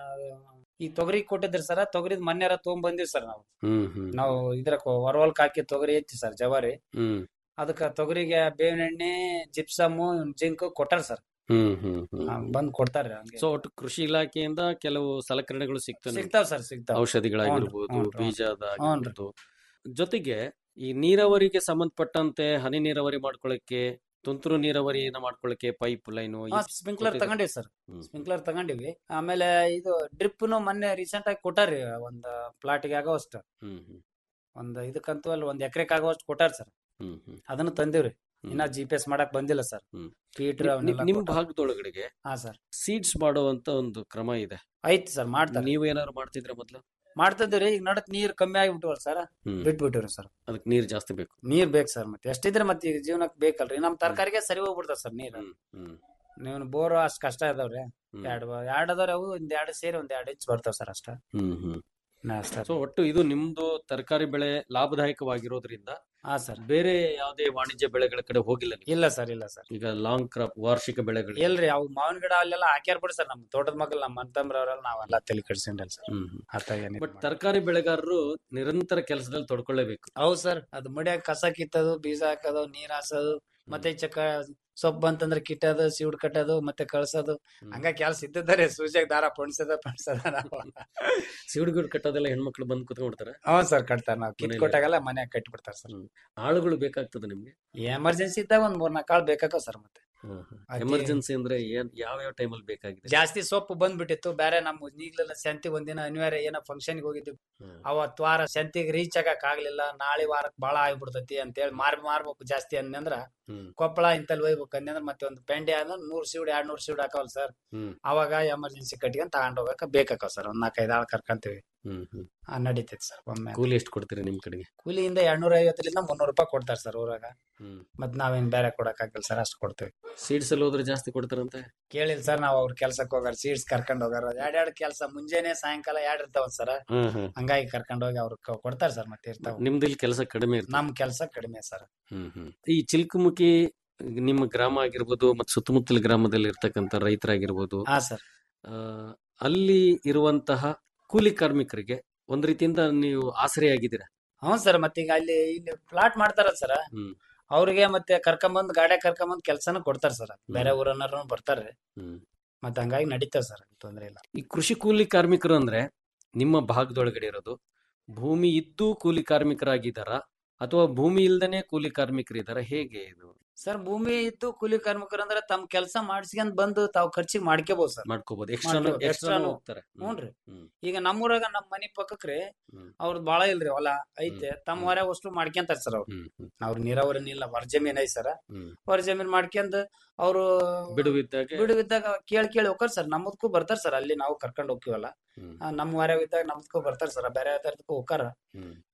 ಈ ತೊಗರಿ ಕೊಟ್ಟಿದ್ರಿ ಸರ್ ತೊಗರಿದ್ ಮೊನ್ನೆರ ತೊಗೊಂಡ್ ಬಂದಿವಿ ಸರ್ ನಾವು ಹ್ಮ್ ಹ್ಮ್ ನಾವು ಇದ್ರ ಹೊರವಲ್ಕ್ ಹಾಕಿ ತೊಗರಿ ಐತಿ ಸರ್ ಜವಾರಿ ಹ್ಮ್ ಅದಕ್ಕ ತೊಗರಿಗೆ ಬೇವಿನ ಎಣ್ಣೆ ಜಿಪ್ಸಮ್ ಜಿಂಕ್ ಕೊಟ್ಟಾರ ಸರ್ ಹ್ಮ್ ಹ್ಮ್ ಹ್ಮ್ ಬಂದ್ ಕೊಡ್ತಾರ ಹಂಗೆ ಸೊ ಒಟ್ಟು ಕೃಷಿ ಇಲಾಖೆಯಿಂದ ಕೆಲವು ಸಲಕರಣೆಗಳು ಸಿಗ್ತವೆ ನಿಮ್ಗೆ. ಸಿಗ್ತಾವ್ ಸರ್ ಸಿಗ್ತಾವ್ ಔಷಧಿಗಳಾಗಿರ್ಬೋದು ಹ್ಞೂ, ಹ್ಞೂ, ಬೀಜದಾಗಿರ್ಬೋದು ಜೊತೆಗೆ ಈ ನೀರಾವರಿಗೆ ಸಂಬಂಧಪಟ್ಟಂತೆ ಹನಿ ನೀರಾವರಿ ಮಾಡ್ಕೊಳ್ಳಕ್ಕೆ ತುಂತುರು ನೀರಾವರಿಯನ್ನ ಮಾಡ್ಕೊಳ್ಳಕ್ಕೆ ಪೈಪ್ ಲೈನು ಸ್ಪ್ರಿಂಕ್ಲರ್ ತಗೊಂಡಿವಿ ಸರ್ ಸ್ಪ್ರಿಂಕ್ಲರ್ ತಗೊಂಡಿವಿ ಆಮೇಲೆ ಇದು ಡ್ರಿಪ್ ಮೊನ್ನೆ ರೀಸೆಂಟ್ ಆಗಿ ಕೊಟ್ಟಾರಿ ಒಂದ್ ಪ್ಲಾಟ್ಗೆ ಆಗೋವಷ್ಟು ಹ್ಮ್ ಹ್ಮ್ ಒಂದ್ ಇದಕ್ಕಂತೂ ಅಲ್ಲಿ ಒಂದ್ ಎಕರೆಕ್ ಆಗೋವಷ್ಟು ಕೊಟ್ಟಾರ ಸರ್ ಹ್ಮ್ ಹ್ಮ್ ಅದನ್ನ ತಂದಿವ್ರಿ ಇನ್ನ ಜಿ ಪಿ ಎಸ್ ಮಾಡಕ್ ಬಂದಿಲ್ಲ ಸರ್ ಹ್ಮ್. ಫೀಟ್ರ್ ನಿಮ್- ನಿಮ್ ಭಾಗದೊಳಗಡೆಗೆ ಹಾ ಸರ್ ಸೀಡ್ಸ್ ಮಾಡುವಂತ ಒಂದು ಕ್ರಮ ಇದೆ ಐತಿ ಸರ್ ಮಾಡ್ತಾರೆ ನೀವು ಏನಾದ್ರು ಮಾಡ್ತಿದ್ರ ಮೊದ್ಲು ಮಾಡ್ತಿದ್ರಿ ಈಗ ನಡಕ್ ನೀರ್ ಕಮ್ಮಿ ಆಗಿಬಿಟ್ಟವಲ್ ಸರ್ ಹ್ಮ್. ಬಿಟ್ಬಿಟ್ಟಿವ್ರಿ ಸರ್ ಅದಕ್ಕೆ ನೀರ್ ಜಾಸ್ತಿ ಬೇಕು ನೀರ್ ಬೇಕು ಸರ್ ಮತ್ತೆ ಎಷ್ಟಿದ್ರೆ ಮತ್ತೆ ಈಗ ಜೀವನಕ್ ಬೇಕಲ್ರಿ ನಮ್ ತರಕಾರಿಗೆ ಸರಿ ಹೋಗ್ಬಿಡ್ತಾವ ಸರ್ ನೀರ್ ಹ್ಮ್ ನೀವು ಬೋರ್ ಅಷ್ಟ್ ಕಷ್ಟ ಇದಾವ್ರಿ ಹ್ಮ್. ಎರಡ್ ಎರಡ್ ಅದಾವ್ರಿ ಅವು ಒಂದ್ ಎರಡ್ ಸೇರಿ ಒಂದ್ ಎರಡ್ ಇಂಚ್ ಬರ್ತಾವ ಸರ್ ಅಷ್ಟ ಹ್ಮ್ ಹ್ಮ್ ನಾ ಅಷ್ಟ ಸೊ ಒಟ್ಟು ಇದು ನಿಮ್ದು ತರಕಾರಿ ಬೆಳೆ ಲಾಭದಾಯಕವಾಗಿರೋದ್ರಿಂದ ಹಾ ಸರ್ ಬೇರೆ ಯಾವುದೇ ವಾಣಿಜ್ಯ ಬೆಳೆಗಳ ಕಡೆ ಹೋಗಿಲ್ಲ ನೀವು ಇಲ್ಲ ಸರ್ ಇಲ್ಲ ಸರ್ ಈಗ ಲಾಂಗ್ ಕ್ರಾಪ್ ವಾರ್ಷಿಕ ಬೆಳೆಗಳು ಎಲ್ರಿ ಅವು ಮಾವಿನ ಗಿಡ ಅಲ್ಲೆಲ್ಲ ಹಾಕ್ಯಾರ ಬಿಡಿ ಸರ್ ನಮ್ ತೋಟದ ಮಕ್ಕಳು ನಮ್ಮ ಅಂತಂಬ್ರವ್ರೆಲ್ಲ ನಾವೆಲ್ಲ ತಲೆ ಕೆಡ್ಸಿಂಡಲ್ ಸರ್ ಹ್ಮ್ ಹ್ಮ್ ಅತ್ತಾಗ ಏನಿಲ್ಲ ಬಟ್ ತರಕಾರಿ ಬೆಳೆಗಾರರು ನಿರಂತರ ಕೆಲಸದಲ್ಲಿ ತೊಡ್ಕೊಳ್ಳೇಬೇಕು ಹೌದ್ ಸರ್ ಅದು ಮಡ್ಯಾಗ ಕಸ ಕಿತ್ತೋದು ಬೀಜ ಹಾಕೋದು ನೀರ್ ಹಾಸೋದು ಮತ್ತೆ ಚಕ್ಕ ಸೊಪ್ಪು ಬಂತಂದ್ರೆ ಕಿಟ್ಟೋದು ಸೀಡ್ ಕಟ್ಟೋದು ಮತ್ತೆ ಕಳ್ಸೋದು ಹಂಗ ಕೆಲ್ಸ ಇದ್ದಿದ್ದಾರೆ ಸೂಜಾಗ ದಾರ ಪೊಣ್ಸದ ಪಣ್ಸದ ನಾವು ಸಿಗುಡುಗುಡು ಕಟ್ಟೋದೆಲ್ಲ ಹೆಣ್ಮಕ್ಳು ಬಂದು ಕುತ್ಕೊಂಡ್ಬಿಡ್ತಾರೆ ಹ್ಞೂ ಸರ್ ಕಟ್ತಾರ ನಾವು ಕಿತ್ ಮನೇಲಿ? ಕೊಟ್ಟಾಗೆಲ್ಲ ಮನ್ಯಾಗ ಕಟ್ಟಿ ಬಿಡ್ತಾರ ಸರ್ ಆಳುಗಳು ಬೇಕಾಗ್ತದೆ ನಿಮ್ಗೆ ಎಮರ್ಜೆನ್ಸಿ ಇದ್ದಾಗ ಒಂದ್ ಮೂರ್ ನಾಲ್ಕು ಕಾಳು ಬೇಕಾಗ ಸರ್ ಮತ್ತೆ ಅದೇ- ಎಮರ್ಜೆನ್ಸಿ ಅಂದ್ರೆ ಏನ್ ಯಾವ ಯಾವ ಟೈಮಲ್ಲಿ ಬೇಕಾಗಿದೆ ಜಾಸ್ತಿ ಸೊಪ್ಪು ಬಂದ್ಬಿಟ್ಟಿತ್ತು ಬೇರೆ ನಮ್ಮ ಈಗ್ಲೆಲ್ಲ ಸಂತಿ ಒಂದಿನ ಅನಿವಾರ್ಯ ಏನೋ ಫಂಕ್ಷನ್ ಹೋಗಿದ್ವಿ ಅವತ್ ವಾರ ಸಂತಿಗೆ ರೀಚ್ ಆಗಕ್ ಆಗ್ಲಿಲ್ಲ ನಾಳೆ ವಾರಕ್ ಬಾಳ ಆಗ್ಬಿಡ್ತೈತಿ ಅಂತ ಹೇಳಿ ಮಾರ್ ಮಾರ್ಬೇಕು ಜಾಸ್ತಿ ಅಂದ್ರ ಹ್ಮ್ ಕೊಪ್ಪಳ ಇಂತಲ್ಲಿ ಒಯ್ಬೇಕು ಅಂದ್ರ ಮತ್ತೆ ಒಂದು ಪೆಂಡೆ ಆದ್ರೆ ನೂರ್ ಸೀಡ್ ಎರಡ್ ನೂರ್ ಸೀಡ್ ಹಾಕವಲ್ ಸರ್ ಹ್ಮ್ ಅವಾಗ ಎಮರ್ಜೆನ್ಸಿ ಕಟ್ಕೊಂಡ್ ತಗೊಂಡ್ ಹೋಗಕ ಬೇಕಾಕವ್ ಸರ್ ಒಂದ್ ನಾಲ್ಕೈದು ಆಳ್ ಕರ್ಕಂತೀವಿ ಹ್ಮ್ ಹ್ಮ್ ಆ ನಡೀತೈತಿ ಸರ್ ಒಮ್ಮೆ ಕೂಲಿ ಎಷ್ಟು ಕೊಡ್ತೀರಿ ನಿಮ್ ಕಡೆಗೆ ಕೂಲಿಯಿಂದ ಎರಡ್ನೂರ ಐವತ್ತರಿಂದ ಮುನ್ನೂರು ರೂಪಾಯಿ ಕೊಡ್ತಾರ ಸರ್ ಊರಾಗ ಹ್ಮ್ ಮತ್ ನಾವೇನ್ ಬೇರೆ ಕೊಡಕ್ ಆಗಲ್ಲ ಸರ್ ಅಷ್ಟು ಕೊಡ್ತೀವಿ ಸೀಡ್ಸ್ ಅಲ್ಲಿ ಹೋದ್ರೆ ಜಾಸ್ತಿ ಕೊಡ್ತಾರಂತೆ ಕೇಳಿಲ್ಲ ಸರ್ ನಾವ್ ಅವ್ರ ಕೆಲ್ಸಕ್ ಹೋಗಾರ ಸೀಡ್ಸ್ ಕರ್ಕೊಂಡ್ ಹೋಗಾರ ಎರಡ್ ಎರಡ್ ಕೆಲ್ಸ ಮುಂಜಾನೆ ಸಾಯಂಕಾಲ ಎರಡ್ ಇರ್ತಾವ ಸರ್ ಹ್ಮ್ ಹ್ಮ್ ಹಂಗಾಗಿ ಕರ್ಕೊಂಡ್ ಹೋಗಿ ಅವ್ರ ಕೊಡ್ತಾರ ಸರ್ ಮತ್ತೆ ಇರ್ತಾವ ನಿಮ್ದು ಇಲ್ಲಿ ಕೆಲಸ ಕಡಿಮೆ ಇರ್ತದೆ ನಮ್ ಕೆಲ್ಸ ಕಡಿಮೆ ಸರ್ ಹ್ಮ್ ಹ್ಮ್ ಈ ಚಿಲ್ಕುಮುಖಿ ನಿಮ್ಮ ಗ್ರಾಮ ಆಗಿರ್ಬೋದು ಮತ್ತು ಸುತ್ತಮುತ್ತಲ ಗ್ರಾಮದಲ್ಲಿ ಇರ್ತಕ್ಕಂಥ ರೈತರಾಗಿರ್ಬೋದು ಹಾ ಸರ್ ಆ, ಅಲ್ಲಿ ಇರುವಂತಹ ಕೂಲಿ ಕಾರ್ಮಿಕರಿಗೆ ಒಂದ್ ರೀತಿಯಿಂದ ನೀವು ಆಸರೆಯಾಗಿದ್ದೀರಾ ಹ್ಞೂ ಸರ್ ಮತ್ತೆ ಈಗ ಅಲ್ಲಿ ಇಲ್ಲಿ ಪ್ಲಾಟ್ ಮಾಡ್ತಾರ ಸರ್ ಹ್ಮ್ ಅವ್ರಿಗೆ ಮತ್ತೆ ಕರ್ಕೊಂಬಂದ್ ಗಾಡ್ಯಾಗ ಕರ್ಕೊಂಬಂದ್ ಕೆಲ್ಸನೂ ಕೊಡ್ತಾರ ಸರ್ ಬೇರೆ ಊರನ್ನರು ಬರ್ತಾರ್ರಿ ಹ್ಮ್ ಮತ್ತೆ ಹಂಗಾಗಿ ನಡೀತಾವ ಸರ್ ತೊಂದ್ರೆ ಇಲ್ಲ ಈ ಕೃಷಿ ಕೂಲಿ ಕಾರ್ಮಿಕರು ಅಂದ್ರೆ ನಿಮ್ಮ ಭಾಗದೊಳಗಡೆ ಇರೋದು ಭೂಮಿ ಇದ್ದು ಕೂಲಿ ಕಾರ್ಮಿಕರಾಗಿದ್ದಾರ ಅಥವಾ ಭೂಮಿ ಇಲ್ದೇನೆ ಕೂಲಿ ಕಾರ್ಮಿಕರಿದ್ದಾರ ಹೇಗೆ ಇದು ಸರ್ ಭೂಮಿ ಇದ್ದು ಕೂಲಿ ಕಾರ್ಮಿಕರು ಅಂದ್ರೆ ತಮ್ಮ ಕೆಲಸ ಮಾಡಿಸ್ಕೊಂಡ್ ಬಂದು ತಾವ್ ಖರ್ಚಿಗೆ ಮಾಡ್ಕೋಬಹುದು ಸರ್ ಮಾಡ್ಕೋಬಹುದು ಎಕ್ಸ್ಟ್ರಾ ಮಾಡ್ಕೋಬೋದು. ಎಕ್ಸ್ಟ್ರಾ extraನು. ಹೋಗ್ತಾರೆ ಹ್ಮ್. ಹ್ಞೂನ್ರಿ ಹ್ಮ್. ಈಗ ನಮ್ಮೂರಾಗ ನಮ್ ಮನಿ ಪಕ್ಕಕ್ರಿ ಹ್ಮ್. ಅವ್ರದ್ ಬಾಳ ಇಲ್ರಿ ಹೊಲ ಐತೆ ತಮ್ಮ ಹೊರ ಅಷ್ಟು ಮಾಡ್ಕೊಂತಾರ ಸರ್ ಅವ್ರು ಹ್ಮ್ ಹ್ಮ್ ಅವ್ರ ನೀರಾವರಿ ಇಲ್ಲ ಹೊರ ಜಮೀನ್ ಐತ್ ಸರ್ ಹ್ಮ್ ಹೊರ ಜಮೀನ್ ಮಾಡ್ಕೊಂಡ್ ಅವ್ರು ಬಿಡುವಿದ್ದಾಗೆ ಬಿಡುವಿದ್ದಾಗ ಕೇಳಿ ಕೇಳಿ ಹೋಗ್ತಾರ ಸರ್ ನಮ್ಮದಕ್ಕೂ ಬರ್ತಾರ ಸರ್ ಅಲ್ಲಿ ನಾವು ಕರ್ಕೊಂಡ್ ಹೋಗ್ತೀವಲ್ಲ ಹ್ಮ್ ಆ, ನಮ್ಮ ವಾರ ಇದ್ದಾಗ ನಮ್ದಕ್ಕೂ ಬರ್ತಾರ ಸರ್ ಬೇರೆ ಯಾವ್ದಕ್ಕೂ ಹೋಗಾರ ಹ್ಮ್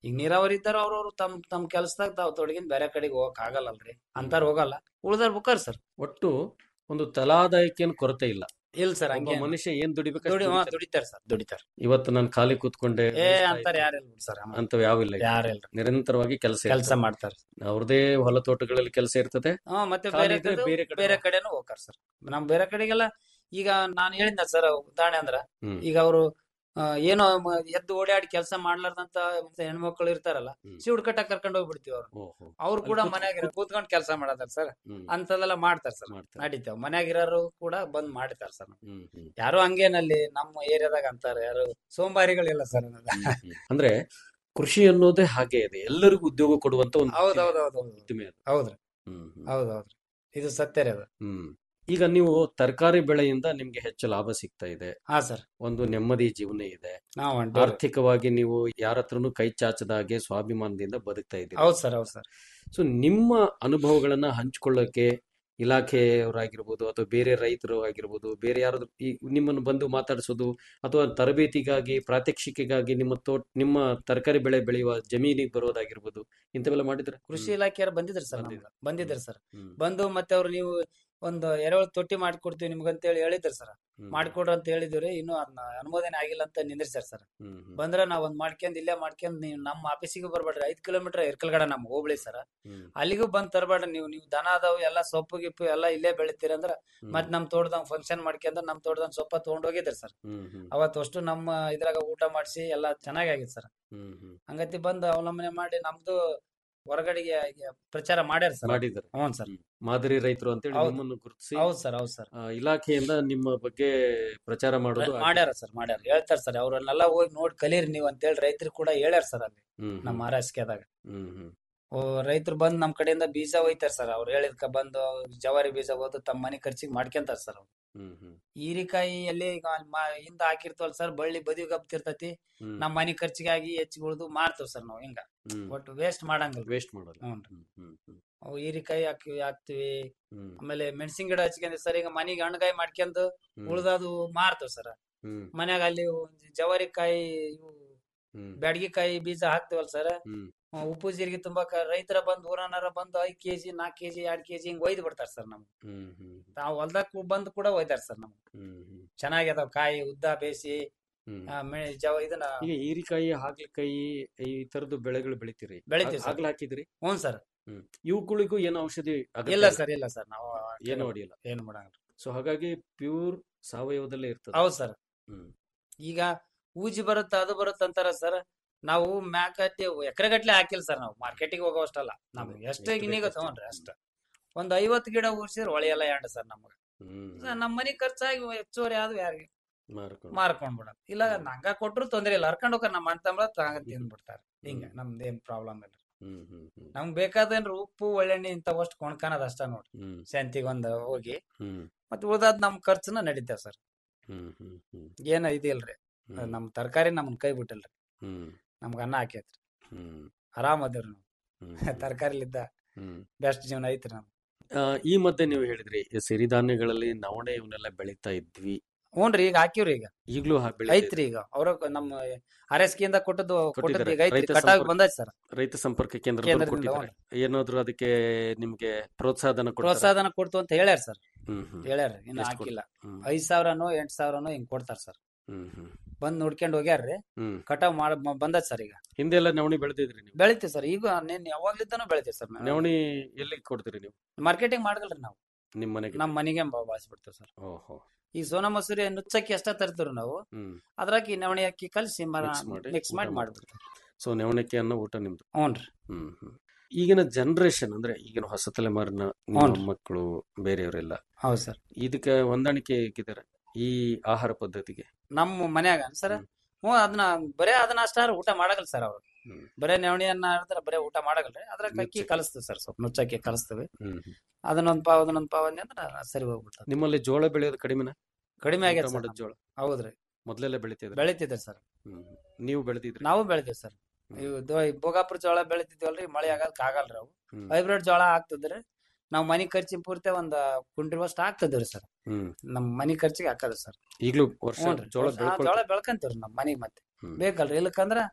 ಈಗ ನೀರಾವರಿ ಇದ್ದಾರ ಅವ್ರವ್ರು ತಮ್ ತಮ್ ಕೆಲ್ಸದಾಗ ತಾವ್ ತೊಡಗಿನ್ ಬೇರೆ ಕಡೆಗೆ ಹೋಗಕ್ ಆಗಲ್ಲಲ್ರಿ ಅಂತಾರ ಹೋಗಲ್ಲ ಉಳ್ದಾರ್ ಬುಕ್ಕಾರ್ ಸರ್ ಒಟ್ಟು ಒಂದು ತಲಾದಾಯಕ್ಕೇನು ಕೊರತೆ ಇಲ್ಲ ಇಲ್ಲ ಸರ್ ಒಬ್ಬ ಹಂಗೆ ಮನುಷ್ಯ ಏನ್ ದುಡಿಬೇಕು ದುಡಿ ಹಾ, ದುಡಿತಾರ ಸರ್ ದುಡಿತಾರ ಇವತ್ತು ನಾನು ಖಾಲಿ ಕೂತ್ಕೊಂಡೆ ಏ ಅಂತಾರ ಯಾರಿಲ್ಲ ಬಿಡ್ ಸರ್ ಅಂತವ್ ಯಾವಿಲ್ಲ ಈಗ. ಯಾರಿಲ್ಲ ನಿರಂತರವಾಗಿ ಕೆಲಸ ಕೆಲ್ಸ ಮಾಡ್ತಾರ ಅವ್ರದೇ ಹೊಲ ತೋಟಗಳಲ್ಲಿ ಕೆಲಸ ಇರ್ತದೆ ಹಾ ಮತ್ತೆ ಖಾಲಿ ಬೇರೆ ಇದ್ರೆ ಕಡೆ ಬೇರೆ ಕಡೆ ಬೇರೆ ಕಡೆನೂ ಹೋಗ್ತಾರ ಸರ್ ನಮ್ ಬೇರೆ ಕಡೆಗೆಲ್ಲ ಈಗ ನಾನು ಹೇಳಿದ್ನ ಸರ್ ಉದಾಹರಣೆ ಅಂದ್ರ ಹ್ಮ್. ಈಗ ಅವರು ಏನೋ ಮ- ಎದ್ದು ಓಡಾಡಿ ಕೆಲಸ ಮಾಡ್ಲಾರ್ದಂತ ಮತ್ತೆ ಹೆಣ್ಮಕ್ಳು ಇರ್ತಾರಲ್ಲ ಸಿವುಡ್ ಕಟ್ಟ ಕರ್ಕೊಂಡ್ ಹೋಗ್ಬಿಡ್ತೀವಿ ಅವ್ರು ಓಹೋ. ಅವ್ರು ಕೂಡ ಅಲ್ಲಿ ಕೂತ್- ಮನ್ಯಾಗ ಕೂತ್ಕೊಂಡ್ ಕೆಲಸ ಮಾಡತಾರ ಸರ್ ಹ್ಮ್. ಅಂತದೆಲ್ಲ ಮಾಡ್ತಾರ ಸರ್ ಮಾಡ್ತಾರೆ. ನಡೀತಾವ ಮನ್ಯಾಗಿರೋರು ಕೂಡ ಬಂದ್ ಮಾಡ್ತಾರ ಸರ್ ಹ್ಮ್, ಹ್ಮ್. ಯಾರು ಹಂಗೇನಲ್ಲಿ ನಮ್ಮ ಏರಿಯಾದಾಗ ಅಂತಾರ ಯಾರು ಸೋಂಬಾರಿಗಳಿಲ್ಲ ಸರ್ ಅಂದ್ರೆ ಕೃಷಿ ಅನ್ನೋದೇ ಹಾಗೆ ಇದೆ ಎಲ್ಲರಿಗೂ ಉದ್ಯೋಗ ಕೊಡುವಂತ ಒಂದು ಹೌದೌದೌದು ಉದ್ದಿಮೆ ಅದು. ಹೌದ್ರಿ ಹ್ಮ್, ಹ್ಮ್. ಹೌದೌದ್ರಿ ಇದು ಸತ್ಯ ರೀ ಅದು ಹ್ಮ್ ಈಗ ನೀವು ತರಕಾರಿ ಬೆಳೆಯಿಂದ ನಿಮ್ಗೆ ಹೆಚ್ಚು ಲಾಭ ಸಿಗ್ತಾ ಇದೆ ಹಾ ಸರ್ ಒಂದು ನೆಮ್ಮದಿ ಜೀವನ ಇದೆ ನಾವ್ ಹೊಂಟೇವ್ರಿ. ಆರ್ಥಿಕವಾಗಿ ನೀವು ಯಾರ ಹತ್ರನು ಕೈ ಚಾಚದ ಹಾಗೆ ಸ್ವಾಭಿಮಾನದಿಂದ ಬದುಕ್ತಾ ಇದ್ದೀರಿ ಹೌದ್ ಸರ್ ಹೌದ್ ಸರ್ ಸೊ ನಿಮ್ಮ ಅನುಭವಗಳನ್ನ ಹಂಚ್ಕೊಳ್ಳೋಕೆ ಇಲಾಖೆಯವರಾಗಿರ್ಬೋದು ಅಥವಾ ಬೇರೆ ರೈತರು ಆಗಿರ್ಬೋದು ಬೇರೆ ಯಾರಾದ್ರೂ ಈ ನಿಮ್ಮನ್ನು ಬಂದು ಮಾತಾಡಿಸೋದು ಅಥವಾ ತರಬೇತಿಗಾಗಿ ಪ್ರಾತ್ಯಕ್ಷಿಕೆಗಾಗಿ ನಿಮ್ಮ ತೋಟ ನಿಮ್ಮ ತರಕಾರಿ ಬೆಳೆ ಬೆಳೆಯುವ ಜಮೀನಿಗೆ ಬರೋದಾಗಿರ್ಬೋದು ಇಂಥವೆಲ್ಲ ಮಾಡಿದ್ರೆ ಕೃಷಿ ಇಲಾಖೆಯವರು ಬಂದಿದ್ರು ಸರ್ ನಮ್ಗೆ ಬಂದಿದ್ರು ಸರ್ ಹ್ಮ್. ಬಂದು ಮತ್ತೆ ಅವ್ರು ನೀವು ಒಂದು ಎರೆಹುಳ ತೊಟ್ಟಿ ಮಾಡ್ಕೊಡ್ತೀವಿ ನಿಮ್ಗಂತ ಹೇಳಿ ಹೇಳಿದ್ರು ಸರ್ ಮಾಡ್ಕೊಡ್ರಿ ಅಂತ ಹೇಳಿದ್ರಿ ಇನ್ನು ಅದನ್ನ ಅನುಮೋದನೆ ಆಗಿಲ್ಲ ಅಂತ ನಿಂದ್ರಿಸ್ಯಾರ ಸರ್ ಹ್ಮ್, ಹ್ಮ್. ಬಂದ್ರ ನಾವ್ ಒಂದ್ ಮಾಡ್ಕೊಂಡ್ ಇಲ್ಲೇ ಮಾಡ್ಕೊಂಡ್ ನೀವು ನಮ್ಮ ಆಫೀಸಿಗೆ ಬರ್ಬೇಡ್ರಿ ಐದ್ ಕಿಲೋಮೀಟರ್ ಇರ್ಕಲ್ಗಡ ನಮ್ ಹೋಬಳಿ ಸರ್ ಹ್ಮ್. ಅಲ್ಲಿಗೂ ಬಂದ್ ತರಬೇಡ್ರಿ ನೀವು ನೀವು ದನ ಅದಾವು ಎಲ್ಲಾ ಸೊಪ್ಪು ಗಿಪ್ಪು ಎಲ್ಲಾ ಇಲ್ಲೇ ಬೆಳಿತೀರ ಅಂದ್ರ ಮತ್ ನಮ್ ತೋಟದಂಗ್ ಫಂಕ್ಷನ್ ಮಾಡ್ಕೊಂಡ್ ನಮ್ ತೋಟದಂಗ್ ಸೊಪ್ಪ ತಗೊಂಡ್ ಹೋಗಿದ್ರಿ ಸರ್ ಹ್ಮ್, ಹ್ಮ್. ಅವತ್ತು ಅಷ್ಟು ನಮ್ಮ ಇದ್ರಾಗ ಊಟ ಮಾಡಿಸಿ ಎಲ್ಲಾ ಚೆನ್ನಾಗಿ ಆಗಿತ್ತು ಸರ್ ಹ್ಮ್, ಹ್ಮ್. ಹಂಗತಿ ಬಂದು ಅವಲಂಬನೆ ಮಾಡಿ ನಮ್ದು ಹೊರಗಡೆಗೆ ಪ್ರಚಾರ ಮಾಡ್ಯಾರ ಸರ್ ಮಾಡಿದ್ದಾರೆ ಹ್ಞೂ ಸರ್ ಮಾದರಿ ರೈತರು ಅಂತೇಳಿ ಹೌದು. ನಿಮ್ಮನ್ನು ಗುರುತಿಸಿ ಹೌದ್ ಸರ್ ಹೌದ್ ಸರ್ ಆ, ಇಲಾಖೆಯಿಂದ ನಿಮ್ಮ ಬಗ್ಗೆ ಪ್ರಚಾರ ಮಾಡೋದು ಮಾಡ್ಯಾರ ಸರ್ ಮಾಡ್ಯಾರ ಹೇಳ್ತಾರ ಸರ್ ಅವ್ರನ್ನೆಲ್ಲ ಹೋಗಿ ನೋಡಿ ಕಲೀರಿ ನೀವು ಅಂತೇಳಿ ರೈತರು ಕೂಡ ಹೇಳ್ಯಾರ ಸರ್ ಅಲ್ಲಿ ಹ್ಮ್, ನಮ್ಮ ಹ್ಮ್. ಮಹಾರಾಷ್ಟ್ರದಾಗ ಹ್ಮ್, ಹ್ಮ್. ಓ ರೈತರು ಬಂದ್ ನಮ್ ಕಡೆಯಿಂದ ಬೀಜ ಒಯ್ತಾರ ಸರ್ ಅವ್ರು ಹೇಳಿದ್ಕ ಬಂದು ಜವಾರಿ ಬೀಜ ಹೋದು ತಮ್ಮ ಮನೆ ಖರ್ಚಿಗೆ ಮಾಡ್ಕೊಂತಾರ ಸರ್ ಅವ್ರು ಹ್ಮ್, ಹ್ಮ್. ಹೀರಿಕಾಯಿ ಎಲ್ಲಿ ಈಗ ಅಲ್ಲಿ ಮಾ- ಹಿಂದ ಹಾಕಿರ್ತವಲ್ಲ ಸರ್ ಬಳ್ಳಿ ಬದಿ ಗಪ್ತಿರ್ತತಿ ಹ್ಮ್. ನಮ್ ಮನೆ ಖರ್ಚಿಗಾಗಿ ಹೆಚ್ಚಿಗೆ ಉಳ್ದು ಮಾರ್ತೇವ್ ಸರ್ ನಾವು ಹಿಂಗ ಹ್ಮ್. ಒಟ್ಟು ವೇಸ್ಟ್ ಮಾಡಂಗಿಲ್ಲ ವೇಸ್ಟ್ ಮಾಡಲ್ಲ ಹ್ಞೂ ಹ್ಮ್, ಹ್ಮ್, ಹ್ಮ್. ಅವು ಹೀರಿಕಾಯಿ ಹಾಕಿ ಹಾಕ್ತಿವಿ ಹ್ಮ್. ಆಮೇಲೆ ಮೆಣಸಿನ ಗಿಡ ಹಚ್ಕೊಂಡಿ ಸರ್ ಈಗ ಮನಿಗೆ ಹಣ್ಣುಗಾಯಿ ಮಾಡ್ಕೊಂಡು ಹ್ಮ್. ಉಳ್ದದು ಮಾರ್ತೇವ್ ಸರ್ ಹ್ಮ್. ಮನ್ಯಾಗ ಅಲ್ಲಿ ಜವಾರಿಕಾಯಿ ಇವು ಹ್ಮ್. ಬ್ಯಾಡಗಿಕಾಯಿ ಬೀಜ ಹಾಕ್ತಿವಲ್ ಸರ್ ಹ್ಮ್. ಉಪ್ಪು ಜೀರಿಗೆ ತುಂಬಾಕ ರೈತರ ಬಂದ್ ಊರನಾರ ಬಂದು ಐದ್ ಕೆಜಿ ನಾಲ್ಕ್ ಕೆಜಿ ಎರಡ್ ಕೆಜಿ ಹಿಂಗ್ ಒಯ್ದು ಬಿಡ್ತಾರ ಸರ್ ನಮ್ಗೆ ಹ್ಮ್, ಹ್ಮ್. ತಾವ್ ಹೊಲ್ದಾಗ ಬಂದ್ ಕೂಡ ಒಯ್ದಾರ ಸರ್ ನಮ್ಗೆ ಹ್ಮ್, ಹ್ಮ್. ಚೆನ್ನಾಗ್ಯದಾವ್ ಕಾಯಿ ಉದ್ದ ಬೇಸಿ ಹ್ಮ್. ಆ, ಮೆ- ಜವ ಇದನ್ನ ಈಗ ಹೀರಿಕಾಯಿ ಹಾಗಲಕಾಯಿ ಈ ತರದ್ದು ಬೆಳೆಗಳು ಬೆಳಿತೀರಿ ಬೆಳಿತೀವಿ ಹಾಗ್- ಸರ್. ಹಾಗ್ಲ ಹಾಕಿದ್ರಿ ಹ್ಞೂ ಸರ್ ಹ್ಮ್ ಇವುಗಳಿಗೂ ಏನು ಔಷಧಿ ಅಗತ್ಯ ಇಲ್ಲ ಸರ್ ಇಲ್ಲ ಸರ್ ನಾವು ಏನು ಹೊಡಿಯಲ್ಲ ಏನು ಮಾಡಂಗಿಲ್ಲ ಸೊ ಹಾಗಾಗಿ ಪ್ಯೂರ್ ಸಾವಯವದಲ್ಲೇ ಇರ್ತದೆ ಹೌದ್ ಸರ್ ಹ್ಮ್ ಈಗ ಊಜಿ ಬರುತ್ತ ಅದು ಬರುತ್ತ ಅಂತಾರ ಸರ್ ನಾವು ಮ್ಯಾಕ್ ಹತ್ತಿ ಎಕರೆಗಟ್ಲೆ ಹಾಕಿಲ್ಲ ಸರ್ ನಾವು ಮಾರ್ಕೆಟಿಗೆ ಹೋಗೋಷ್ಟಲ್ಲ ನಮ್ಗೆ ಎಷ್ಟು ಎಷ್ಟು ಗಿನಿಗ ಬೇಕು ತಗೊಂಡ್ರಿ ಅಷ್ಟ ಒಂದ್ ಐವತ್ತು ಗಿಡ ಊರ್ಸಿದ್ರೆ ಒಳೆಯಲ್ಲ ಎಂಡ್ ಸರ್ ನಮ್ಗೆ ಹ್ಮ್ ಸರ್, ನಮ್ ಮನಿ ಖರ್ಚಾಗಿ ಹೆಚ್ಚುವರಿ ಆದ್ವು ಯಾರಿಗೆ ಮಾರ್ಕೊಂಡು ಮಾರ್ಕೊಂಡ್ ಬಿಡ ಇಲ್ಲ ನಂಗ ಕೊಟ್ರು ತೊಂದ್ರೆ ಇಲ್ಲ ಹರ್ಕೊಂಡ್ ಹೋಗ್ರ ನಮ್ಮ ಅಂತಂಬ ತಗೊಂಡ್ ತಿಂದ್ಬಿಡ್ತಾರ ಹಿಂಗ ನಮ್ದು ಏನ್ ಪ್ರಾಬ್ಲಮ್ ಇಲ್ಲ ಹ್ಮ್ ಹ್ಮ್ ಹ್ಮ್ ನಮ್ಗ್ ಬೇಕಾದೇನ್ರಿ ಉಪ್ಪು ಒಳ್ಳೆಣ್ಣೆ ಇಂಥವಷ್ಟು ಕೊಂಡ್ಕನದ ಅಷ್ಟ ನೋಡ್ರಿ ಹ್ಮ್ ಶಾಂತಿಗೆ ಒಂದ್ ಹೋಗಿ ಹ್ಮ್ ಮತ್ ಉಳ್ದಾದ್ ನಮ್ ಖರ್ಚುನ ನಡೀತಾವ ಸರ್ ಹ್ಮ್ ಹ್ಮ್ ಹ್ಮ್ ಏನ ಇದಿಲ್ರಿ ಹ್ಮ್. ನಮ್ ತರಕಾರಿ ನಮ್ನ್ ಕೈ ಬಿಟ್ಟಿಲ್ರಿ ಹ್ಮ್ ನಮ್ಗ ಅನ್ನ ಹಾಕೈತ್ರಿ ಹ್ಮ್ ಆರಾಮ್ ಅದೇವ್ರಿ ನಾವು ಹ್ಮ್ ತರಕಾರಿಲಿದ್ದ ಹ್ಮ್ ಬೆಸ್ಟ್ ಜೀವನ ಐತ್ರಿ ನಮ್ಗೆ ಆ, ಈ ಮಧ್ಯೆ ನೀವು ಹೇಳಿದ್ರಿ ಈ ಸಿರಿಧಾನ್ಯಗಳಲ್ಲಿ ನವಣೆ ಇವನ್ನೆಲ್ಲ ಬೆಳೀತಾ ಇದ್ವಿ ಹ್ಞೂನ್ರಿ ಈಗ ಹಾಕಿವ್ರಿ ಈಗ ಈಗ್ಲೂ ಹಾ- ಬೆಳೀತಾ ಐತ್ರಿ ಈಗ ಅವ್ರ ನಮ್ಮ ಆರ್ ಎಸ್ ಇಂದ ಕೊಟ್ಟದ್ದು ಕೊಟ್ಟದ್ದು ಕೊಟ್ಟಿದ್ದಾರೆ. ಈಗ ಐತ್ರಿ ರೈತ ಕಟಾವ್ ಸಂಪರ್ಕ- ಬಂದೈತಿ ಸರ್ ರೈತ ಸಂಪರ್ಕ ಕೇಂದ್ರದವ್ರು ಕೇಂದ್ರದಿಂದ ಕೊಟ್ಟಿದ್ದಾರೆ ಏನಾದ್ರು ಅದಕ್ಕೆ ನಿಮ್ಗೆ ಪ್ರೋತ್ಸಾಹಧನ ಕೊಡ್ತಾರಾ? ಪ್ರೋತ್ಸಾಹನ ಕೊಡ್ತು ಅಂತ ಹೇಳ್ಯಾರ ಸರ್ ಹ್ಮ್ ಹ್ಮ್ ಹೇಳ್ಯಾರ ಇನ್ನು ಎಷ್ಟ್ ಕೊಡ್- ಹಾಕಿಲ್ಲ ಹ್ಮ್. ಐದ್ ಸಾವಿರನೋ ಎಂಟ್ ಸಾವಿರನೋ ಹಿಂಗ್ ಕೊಡ್ತಾರ ಸರ್ ಹ್ಮ್ ಹ್ಮ್ ಬಂದ್ ನೋಡ್ಕೊಂಡ್ ಹೋಗ್ಯಾರ್ರಿ ಹ್ಮ್ ಕಟಾವ್ ಮಾಡ ಬಂದತ್ ಸರ್ ಈಗ ಹಿಂದೆ ಎಲ್ಲ ನವಣಿ ಬೆಳೆದಿದ್ರಿ ನೀವು ಬೆಳಿತೀವಿ ಸರ್ ಈಗ ನೀನ್ ಯಾವಾಗ್ಲಿದ್ದಾನು ಬೆಳಿತೀವಿ ಸರ್ ನವಣಿ ಎಲ್ಲಿಗೆ ಕೊಡ್ತೀರಿ ನೀವು ಮಾರ್ಕೆಟಿಂಗ್ ಮಾಡಗಲ್ರಿ ನಾವು ನಿಮ್ ಮನೆಗೆ ನಮ್ ಮನೆಗೆ ಬಾಳಿಸ್ಬಿಡ್ತೇವೆ ಸರ್ ಓಹೋ ಈ ಸೋನಾ ಮಸೂರಿ ನುಚ್ಚಕ್ಕಿ ಅಷ್ಟ ತರ್ತೀವಿ ನಾವು ಹ್ಮ್ ಅದ್ರಾಗ ಈ ನವಣಿ ಅಕ್ಕಿ ಕಲ್ಸಿ ಮಿಕ್ಸ್ ಮಾಡಿ ಮಿಕ್ಸ್ ಮಾಡಿ ಊಟ ಮಾಡ್ಬಿಡ್ತೀವಿ ಸೊ ನವಣಕ್ಕೆ ಅನ್ನೋ ಊಟ ನಿಮ್ದು ಹ್ಞೂನ್ರಿ ಹ್ಮ್ ಹ್ಮ್ ಈಗಿನ ಜನರೇಷನ್ ಅಂದ್ರೆ ಈಗಿನ ಹೊಸ ತಲೆಮಾರಿನ ನಿಮ್ಮ ಹ್ಞೂನ್ರಿ. ಮಕ್ಕಳು ಬೇರೆಯವರೆಲ್ಲ ಹೌದು ಸರ್ ಇದಕ್ಕೆ ಹೊಂದಾಣಿಕೆ ಹೇಗಿದ್ದಾರೆ ಈ ಆಹಾರ ಪದ್ಧತಿಗೆ ನಮ್ಮ ಮನ್ಯಾಗ ಸರ್ ಹ್ಞೂ ಅದನ್ನ ಬರೇ ಅದನ್ನ ಅಷ್ಟಾರ ಊಟ ಮಾಡಗಲ್ ಸರ್ ಅವ್ರು ಹ್ಮ್. ಬರೇ ನವಣಿ ಅನ್ನ ಹೇಳಿದ್ರೆ ಬರೇ ಊಟ ಮಾಡಗಲ್ರಿ ಅದ್ರಾಗ ಅಕ್ಕಿ ನುಚ್ಚಕ್ಕಿ. ಕಲಿಸ್ತೀವಿ ಸರ್ ಸ್ವಲ್ಪ ನುಚ್ಚಕ್ಕಿ ಕಲಿಸ್ತೀವಿ ಹ್ಮ್ ಹ್ಮ್. ಅದನ್ನೊಂದ್ ಪಾವ್ ಅದನ್ನೊಂದ್ ಪಾವ್ ಅಂದ್ರೆ ಸರಿ ಹೋಗ್ಬಿಡ್ತದೆ ನಿಮ್ಮಲ್ಲಿ ಜೋಳ ಬೆಳೆಯೋದು ಕಡಿಮೆನಾ ಕಡಿಮೆ ಊಟ ಆಗೈತೆ ಸರ್ ಮಾಡೋದ್ ಜೋಳ ಹೌದ್ರಿ ಮೊದ್ಲೆಲ್ಲ ಬೆಳಿತಿದ್ರು ಬೆಳಿತಿದ್ದೆ ಸರ್ ಹ್ಮ್ ನೀವು ಬೆಳೆದಿದ್ರಿ ನಾವು ಬೆಳಿತೀವಿ ಸರ್ ಇವು ದೊ- ಈ ಭೋಗಾಪುರ ಜೋಳ ಬೆಳಿತಿದ್ವಲ್ರಿ ಮಳೆ ಆಗಲ್ಕ್ ಆಗಲ್ರಿ ಅವು ಹ್ಮ್. ಹೈಬ್ರಿಡ್ ಜೋಳ ಹಾಕ್ತಿದ್ರಿ ನಾವ್ ಮನಿ ಖರ್ಚಿನ ಪೂರ್ತಿ ಒಂದ್ ಕುಂಟಿರುವಷ್ಟು ಹಾಕ್ತಿದ್ವಿ ಸರ್ ಹ್ಮ್ ನಮ್ ಮನಿ ಖರ್ಚಿಗೆ ಹಾಕದ್ರಿ ಸರ್ ಈಗ್ಲೂ ವರ್ಷ ಹ್ಞೂನ್ರಿ. ಜೋಳ ಆ, ಜೋಳ ಬೆಳ್ಕೊಳ್ತೀರಿ ಬೆಳ್ಕಂತೀವ್ರಿ ನಮ್ ಮನಿಗ್ ಮತ್ತೆ ಹ್ಮ್. ಬೇಕಲ್ರಿ ಇಲ್ಲಕಂದ್ರ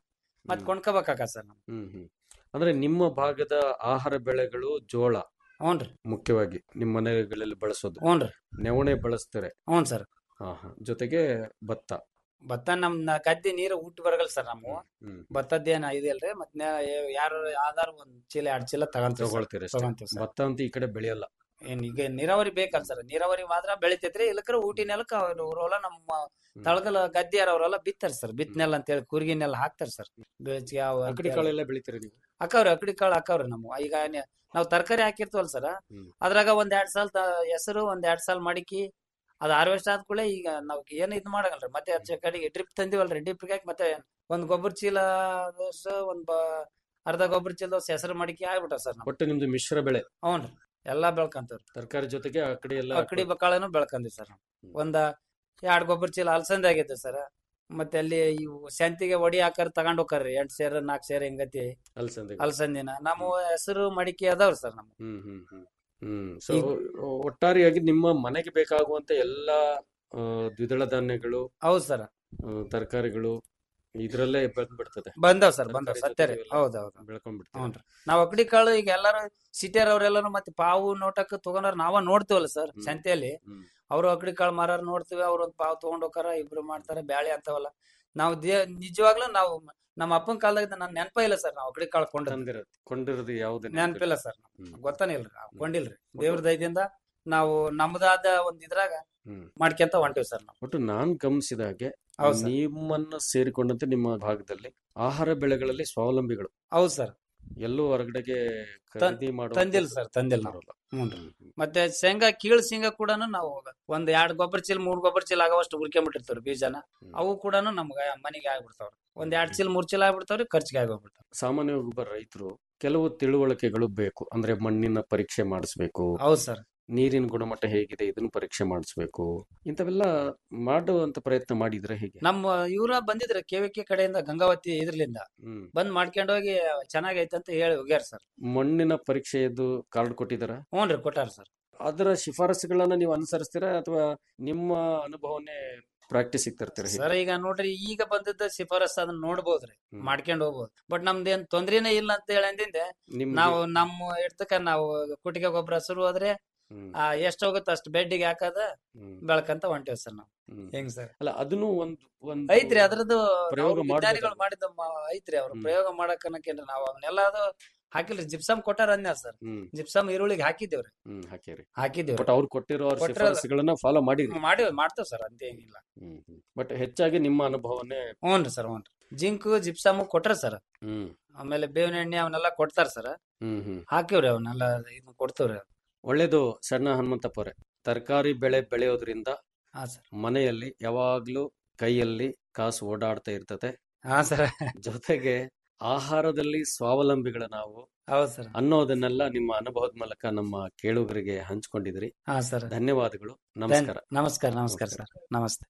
ಮತ್ ಕೊಂಡ್ಕೋಬೇಕಾಗ ಸರ್ ನಾವು ಹ್ಮ್ ಹ್ಮ್ ಅಂದ್ರೆ ನಿಮ್ಮ ಭಾಗದ ಆಹಾರ ಬೆಳೆಗಳು ಜೋಳ ಹ್ಞೂನ್ರಿ ಮುಖ್ಯವಾಗಿ ನಿಮ್ಮ ಮನೆಗಳಲ್ಲಿ ಬಳಸೋದು ಹ್ಞೂನ್ರಿ ನವಣೆ ಬಳಸ್ತಾರೆ ಹ್ಞೂ ಸರ್ ಹಾ ಹಾ ಜೊತೆಗೆ ಭತ್ತ ಭತ್ತ ನಮ್ ನ- ಗದ್ದೆ ನೀರು ಊಟ ಬರಗಲ್ಲ ಸರ್ ನಾವು ಹ್ಮ್ ಭತ್ತದ್ದೇನ ಇದೆಯಲ್ರಿ ಮತ್ ನ್ಯಾ- ಯಾರು ಯಾವ್ದಾರು ಒಂದ್ ಚೀಲ ಎರಡ್ ಚೀಲ ತಗೊಂತೀವಿ sir. ತಗೊಳ್ತೀರಿ ಅಷ್ಟೇ. ತಗೊಂತೀವಿ ಸರ್ ಭತ್ತ ಅಂತ ಈ ಕಡೆ ಬೆಳೆಯಲ್ಲ ಏನ್ ಈಗ ನೀರಾವರಿ ಬೇಕಲ್ಲ ಸರ್ ನೀರಾವರಿ ಮಾತ್ರ ಬೆಳಿತೈತ್ರಿ ಇಲ್ಲಕ್ರ ಊಟಿ ನೆಲಕ್ಕ ಅವ್ರವಲ್ಲ ನಮ್ಮ ತಳಗಲ ಗದ್ದೆ ಅವರೆಲ್ಲ ಬಿತ್ತಾರ ಸರ್ ಬಿತ್ ನೆಲ ಅಂತ ಹೇಳಿ ಕುರ್ಗಿ ನೆಲ ಹಾಕ್ತಾರ ಸರ್ ಬೆಳಚಿಗೆ ಯಾವ ಅಕಡಿ ಕಾಳೆಲ್ಲ ಬೆಳಿತೀರಿ ನೀವು ಹಾಕವ್ರಿ ಅಕಡಿ ಕಾಳು ಹಾಕವ್ರಿ ನಮ್ಮ ಈಗ ನೆ- ನಾವ್ ತರಕಾರಿ ಹಾಕಿರ್ತೀವಲ್ಲ ಸರ್ ಅದ್ರಾಗ ಒಂದ್ ಎರಡ್ ಸಾಲ್ ಹೆಸರು ಒಂದ್ ಎರಡ್ ಸಾಲ್ ಮಡಿಕಿ ಅದ್ ಹಾರ್ವೆಸ್ಟ್ ಆದ ಕೂಡಲೇ ಈಗ ನಾವ್ ಏನ್ ಇದ್ ಮಾಡಗಲ್ರಿ ಮತ್ತೆ ಆಚೆ ಕಡೆಗೆ ಡ್ರಿಪ್ ತಂದಿವಲ್ರಿ ಡ್ರಿಪ್ ಹಾಕಿ ಮತ್ತೆ ಒಂದ್ ಗೊಬ್ಬರ ಚೀಲ ದೋಸೆ ಒಂದ್ ಬ- ಅರ್ಧ ಗೊಬ್ಬರ ಚೀಲ ದೋಸೆ ಹೆಸರು ಮಡಿಕೆ ಆಗ್ಬಿಟ್ಟ ಸರ್ ನಾವು ಒಟ್ಟು ನಿಮ್ದು ಮಿಶ್ರ ಬೆಳೆ ಹ್ಞೂನ್ರಿ ಎಲ್ಲಾ ಬೆಳ್ಕಂತವ್ರಿ ತರಕಾರಿ ಜೊತೆಗೆ ಆ ಕಡೆ ಎಲ್ಲ ಅಕ್ಕಡಿ ಬಕಾಳನು ಬೆಳ್ಕಂದಿವಿ ಸರ್ ನಾವು ಒಂದ ಎರಡ್ ಗೊಬ್ಬರ ಚೀಲ ಅಲಸಂದೆ ಆಗೈತೆ ಸರ್ ಮತ್ತೆ ಅಲ್ಲಿ ಇವು ಸಂತಿಗೆ ಒಡಿ ಹಾಕರ್ ತಗೊಂಡ್ ಹೋಗ್ತಾರ್ರಿ ಎಂಟ್ ಸೇರ್ ನಾಲ್ಕ್ ಸೇರ್ ಹಿಂಗತಿ ಅಲಸಂದೆ ಅಲಸಂದಿನ ನಮ್ಮ ಹೆಸರು ಮಡಿಕೆ ಅದಾವ್ರಿ ಸರ್ ನಮ್ಮ ಹ್ಮ್ ಹ್ಮ್ ಹ್ಮ್ ಹ್ಮ್ ಸೊ ಒಟ್ಟಾರೆಯಾಗಿ ನಿಮ್ಮ ಮನೆಗೆ ಬೇಕಾಗುವಂತ ಎಲ್ಲಾ ಆ, ದ್ವಿದಳ ಧಾನ್ಯಗಳು ಹೌದ್ ಸರ್ ತರಕಾರಿಗಳು ಇದ್ರಲ್ಲೇ ಬಂದ್ಬಿಡ್ತದೆ ಬಂದಾವ್ ಸರ್ ಬಂದಾವ್ ತರಕಾರಿ ಸತ್ಯ ರೀ ಜೊತೆಗೆ ಎಲ್ಲ ಹೌದೌದು ಬೆಳ್ಕೊಂಡ್ಬಿಡ್ತೀವಿ ಹ್ಞೂನ್ರಿ ನಾವ್ ಅಕ್ಕಡಿ ಕಾಳು ಈಗ ಎಲ್ಲಾರು ಸಿಟಿಯರ್ ಅವ್ರೆಲ್ಲಾರು ಮತ್ತೆ ಪಾವು ನೋಟಕ್ ತಗೊಂಡಾರ ನಾವ ನೋಡ್ತೀವಲ್ಲ ಸರ್ ಸಂತೆಯಲ್ಲಿ ಅವ್ರು ಅಕ್ಕಡಿ ಕಾಳು ಮಾರಾರ ನೋಡ್ತೀವಿ ಅವ್ರ ಒಂದ್ ಪಾವು ತಗೊಂಡ್ ಹೋಗಾರ ಇಬ್ರು ಮಾಡ್ತಾರ ಬ್ಯಾಳೆ ಅಂತವಲ್ಲ ನಾವು ದೇ ನಿಜವಾಗ್ಲೂ ನಾವು ನಮ್ಮ ಅಪ್ಪನ ಕಾಲದಾಗ ನನ್ ನೆನಪ ಇಲ್ಲ ಸರ್ ನಾವು ಅಕ್ಕಡಿ ಕಾಳು ಕೊಂಡ ತಂದಿರೋದು ಕೊಂಡಿರೋದು ಯಾವ್ದು ನೆನಪಿಲ್ಲ ಸರ್ ಗೊತ್ತಾನೆ ಇಲ್ರಿ ನಾವು ಕೊಂಡಿಲ್ರಿ ದೇವ್ರ ದಯದಿಂದ ನಾವು ನಮ್ದಾದ ಒಂದ್ ಇದ್ರಾಗ ಹ್ಮ್ ಮಾಡ್ಕೊಂತ ಹೊಂಟಿವಿ ಸರ್ ನಾವು ಒಟ್ಟು ನಾನ್ ಗಮನಿಸಿದ ಹಾಗೆ ಹೌದ್ ಸರ್. ನಿಮ್ಮನ್ನ ಸೇರಿಕೊಂಡಂತೆ ನಿಮ್ಮ ಭಾಗದಲ್ಲಿ ಆಹಾರ ಬೆಳೆಗಳಲ್ಲಿ ಸ್ವಾವಲಂಬಿಗಳು ಹೌದ್ ಸರ್ ಎಲ್ಲೂ ಹೊರಗಡೆಗೆ ಖರೀದಿ ಮಾಡುವ ತಂದಿಲ್ಲ ಸರ್ ತಂದಿಲ್ಲ ನಾವು ಹ್ಞೂನ್ರಿ ಮತ್ತೆ ಶೇಂಗಾ ಕೀಳ್ ಶೇಂಗಾ ಕೂಡ ನಾವು ಒಂದ್ ಎರಡ್ ಗೊಬ್ಬರ ಚೀಲ ಮೂರ್ ಗೊಬ್ಬರ ಚೀಲ ಆಗೋವಷ್ಟು ಉಳ್ಕೊಂಬಿಟ್ಟಿರ್ತಾವ್ರಿ ಬೀಜನ ಅವು ಕೂಡ ನಮ್ಗ ಮನೆಗೆ ಆಗ್ಬಿಡ್ತಾವ್ರಿ ಒಂದ್ ಎರಡ್ ಚೀಲ ಮೂರ್ ಚೀಲ ಆಗ್ಬಿಡ್ತಾವ್ರಿ ಖರ್ಚಿಗೆ ಆಗೋಗ್ಬಿಡ್ತಾವ ಸಾಮಾನ್ಯವಾಗಿ ಒಬ್ಬ ರೈತರು ಕೆಲವು ತಿಳುವಳಿಕೆಗಳು ಬೇಕು ಅಂದ್ರೆ ಮಣ್ಣಿನ ಪರೀಕ್ಷೆ ಮಾಡಿಸ್ಬೇಕು ಹೌದ್ ಸರ್ ನೀರಿನ ಗುಣಮಟ್ಟ ಹೇಗಿದೆ ಇದನ್ನು ಪರೀಕ್ಷೆ ಮಾಡಿಸ್ಬೇಕು ಇಂಥವೆಲ್ಲ ಮಾಡುವಂತ ಪ್ರಯತ್ನ ಮಾಡಿದ್ರೆ ಹೇಗೆ ನಮ್ಮ ಇವ್ರ ಬಂದಿದ್ರ ಕೆವಿಕೆ ಕಡೆಯಿಂದ ಗಂಗಾವತಿ ಇದ್ರಲಿಂದ ಹ್ಮ್ ಬಂದ್ ಮಾಡ್ಕೊಂಡ್ ಹೋಗಿ ಚೆನ್ನಾಗೈತೆ ಅಂತ ಹೇಳಿ ಹೋಗ್ಯಾರ ಸರ್ ಮಣ್ಣಿನ ಪರೀಕ್ಷೆಯದ್ದು ಕಾರ್ಡ್ ಕೊಟ್ಟಿದಾರ ಹ್ಞೂನ್ರಿ ಕೊಟ್ಟಾರ ಸರ್ ಅದರ ಶಿಫಾರಸುಗಳನ್ನ ನೀವು ಅನುಸರಿಸ್ತೀರಾ ಅಥವಾ ನಿಮ್ಮ ಅನುಭವನೇ ಪ್ರಾಕ್ಟೀಸ್ ತರ್ತೀರಾ ಹೇಗೆ? ಸರ್ ಈಗ ನೋಡ್ರಿ ಈಗ ಬಂದಿದ್ದ ಶಿಫಾರಸ್ ಅದನ್ನ ನೋಡ್ಬೋದ್ರಿ ಮಾಡ್ಕೊಂಡ್ ಹೋಗ್ಬೋದು ಬಟ್ ನಮ್ದೇನ್ ತೊಂದ್ರೆನೇ ಇಲ್ಲ ಅಂತ ಹೇಳಿ ಅಂದಿಂದ ನಿಮ್ಗೆ- ನಾವು ನಮ್ಮ ಇರ್ತಕ ನಾವು ಕುಟಿಗೆ ಗೊಬ್ಬರ ಶುರು ಆದ್ರೆ ಹ್ಮ್. ಆ ಎಷ್ಟ್ ಹೋಗುತ್ತೆ ಅಷ್ಟು ಬೆಡ್ಡಿಗೆ ಹಾಕದ ಹ್ಮ್. ಬೆಳ್ಕಂತ ಹೊಂಟೇವ್ ಸರ್ ನಾವು ಹ್ಮ್. ಹೆಂಗ್ ಸರ್ ಅಲ್ಲ ಅದನ್ನು ಒಂದು ಒಂದು ಐತ್ರಿ ಅದ್ರದ್ದು ಪ್ರಯೋಗ ಅವ್ರು ಮಾಡ್ಬೋದಲ್ಲ? ವಿಜ್ಞಾನಿಗಳು ಮಾಡಿದ ಮ- ಐತ್ರಿ ಅವ್ರು ಪ್ರಯೋಗ ಮಾಡಕ್ ಅನ್ನಕೇನ್ರಿ ನಾವು ಅವನ್ನೆಲ್ಲ ಅದು ಹಾಕಿಲ್ರಿ ಜಿಪ್ಸಮ್ ಕೊಟ್ಟಾರ ಅಂದ್ಯ ಸರ್ ಹ್ಮ್ ಜಿಪ್ಸಮ್ ಈರುಳ್ಳಿಗೆ ಹಾಕಿದ್ದೇವ್ರಿ ಹ್ಮ್ ಹಾಕಿರಿ ಹಾಕಿದ್ದೇವ್ರಿ ಬಟ್ ಅವ್ರು ಕೊಟ್ಟಿರೋ ಅವ್ರ ಕೊಟ್ಟಿರೋ- ಶಿಫಾರಸುಗಳನ್ನ ಫಾಲೋ ಮಾಡಿರಿ ಮಾಡಿವ್ ಮಾಡ್ತೇವ್ ಸರ್ ಅಂತೇನಿಲ್ಲ ಹ್ಮ್ ಬಟ್ ಹೆಚ್ಚಾಗಿ ನಿಮ್ಮ ಅನುಭವನೇ ಹ್ಞೂನ್ರಿ ಸರ್ ಹ್ಞೂನ್ರಿ ಜಿಂಕ್ ಜಿಪ್ಸಮ್ ಕೊಟ್ರ ಸರ್ ಹ್ಮ್ ಆಮೇಲೆ ಬೇವಿನ ಎಣ್ಣೆ ಅವನ್ನೆಲ್ಲ ಕೊಡ್ತಾರ ಸರ್ ಹ್ಮ್ ಹ್ಮ್ ಹಾಕಿವ್ರಿ ಅವನ್ನೆಲ್ಲ ಇದನ್ನ ಕೊಡ್ತೇವ್ರಿ ಒಳ್ಳೇದು ಸಣ್ಣ ಹನುಮಂತಪ್ಪ ಅವರೇ ತರಕಾರಿ ಬೆಳೆ ಬೆಳೆಯೋದ್ರಿಂದ ಹಾ ಸರ್ ಮನೆಯಲ್ಲಿ ಯಾವಾಗ್ಲೂ ಕೈಯಲ್ಲಿ ಕಾಸು ಓಡಾಡ್ತಾ ಇರ್ತದೆ ಹಾ ಸರ್ ಜೊತೆಗೆ ಆಹಾರದಲ್ಲಿ ಸ್ವಾವಲಂಬಿಗಳ ನಾವು ಹೌದ್ ಸರ್ ಅನ್ನೋದನ್ನೆಲ್ಲ ನಿಮ್ಮ ಅನುಭವದ ಮೂಲಕ ನಮ್ಮ ಕೇಳುಗರಿಗೆ ಹಂಚ್ಕೊಂಡಿದ್ರಿ ಹಾ ಸರ್ ಧನ್ಯವಾದಗಳು ನಮಸ್ಕಾರ ನಮಸ್ಕಾರ ನಮಸ್ಕಾರ ಸರ್ ನಮಸ್ತೆ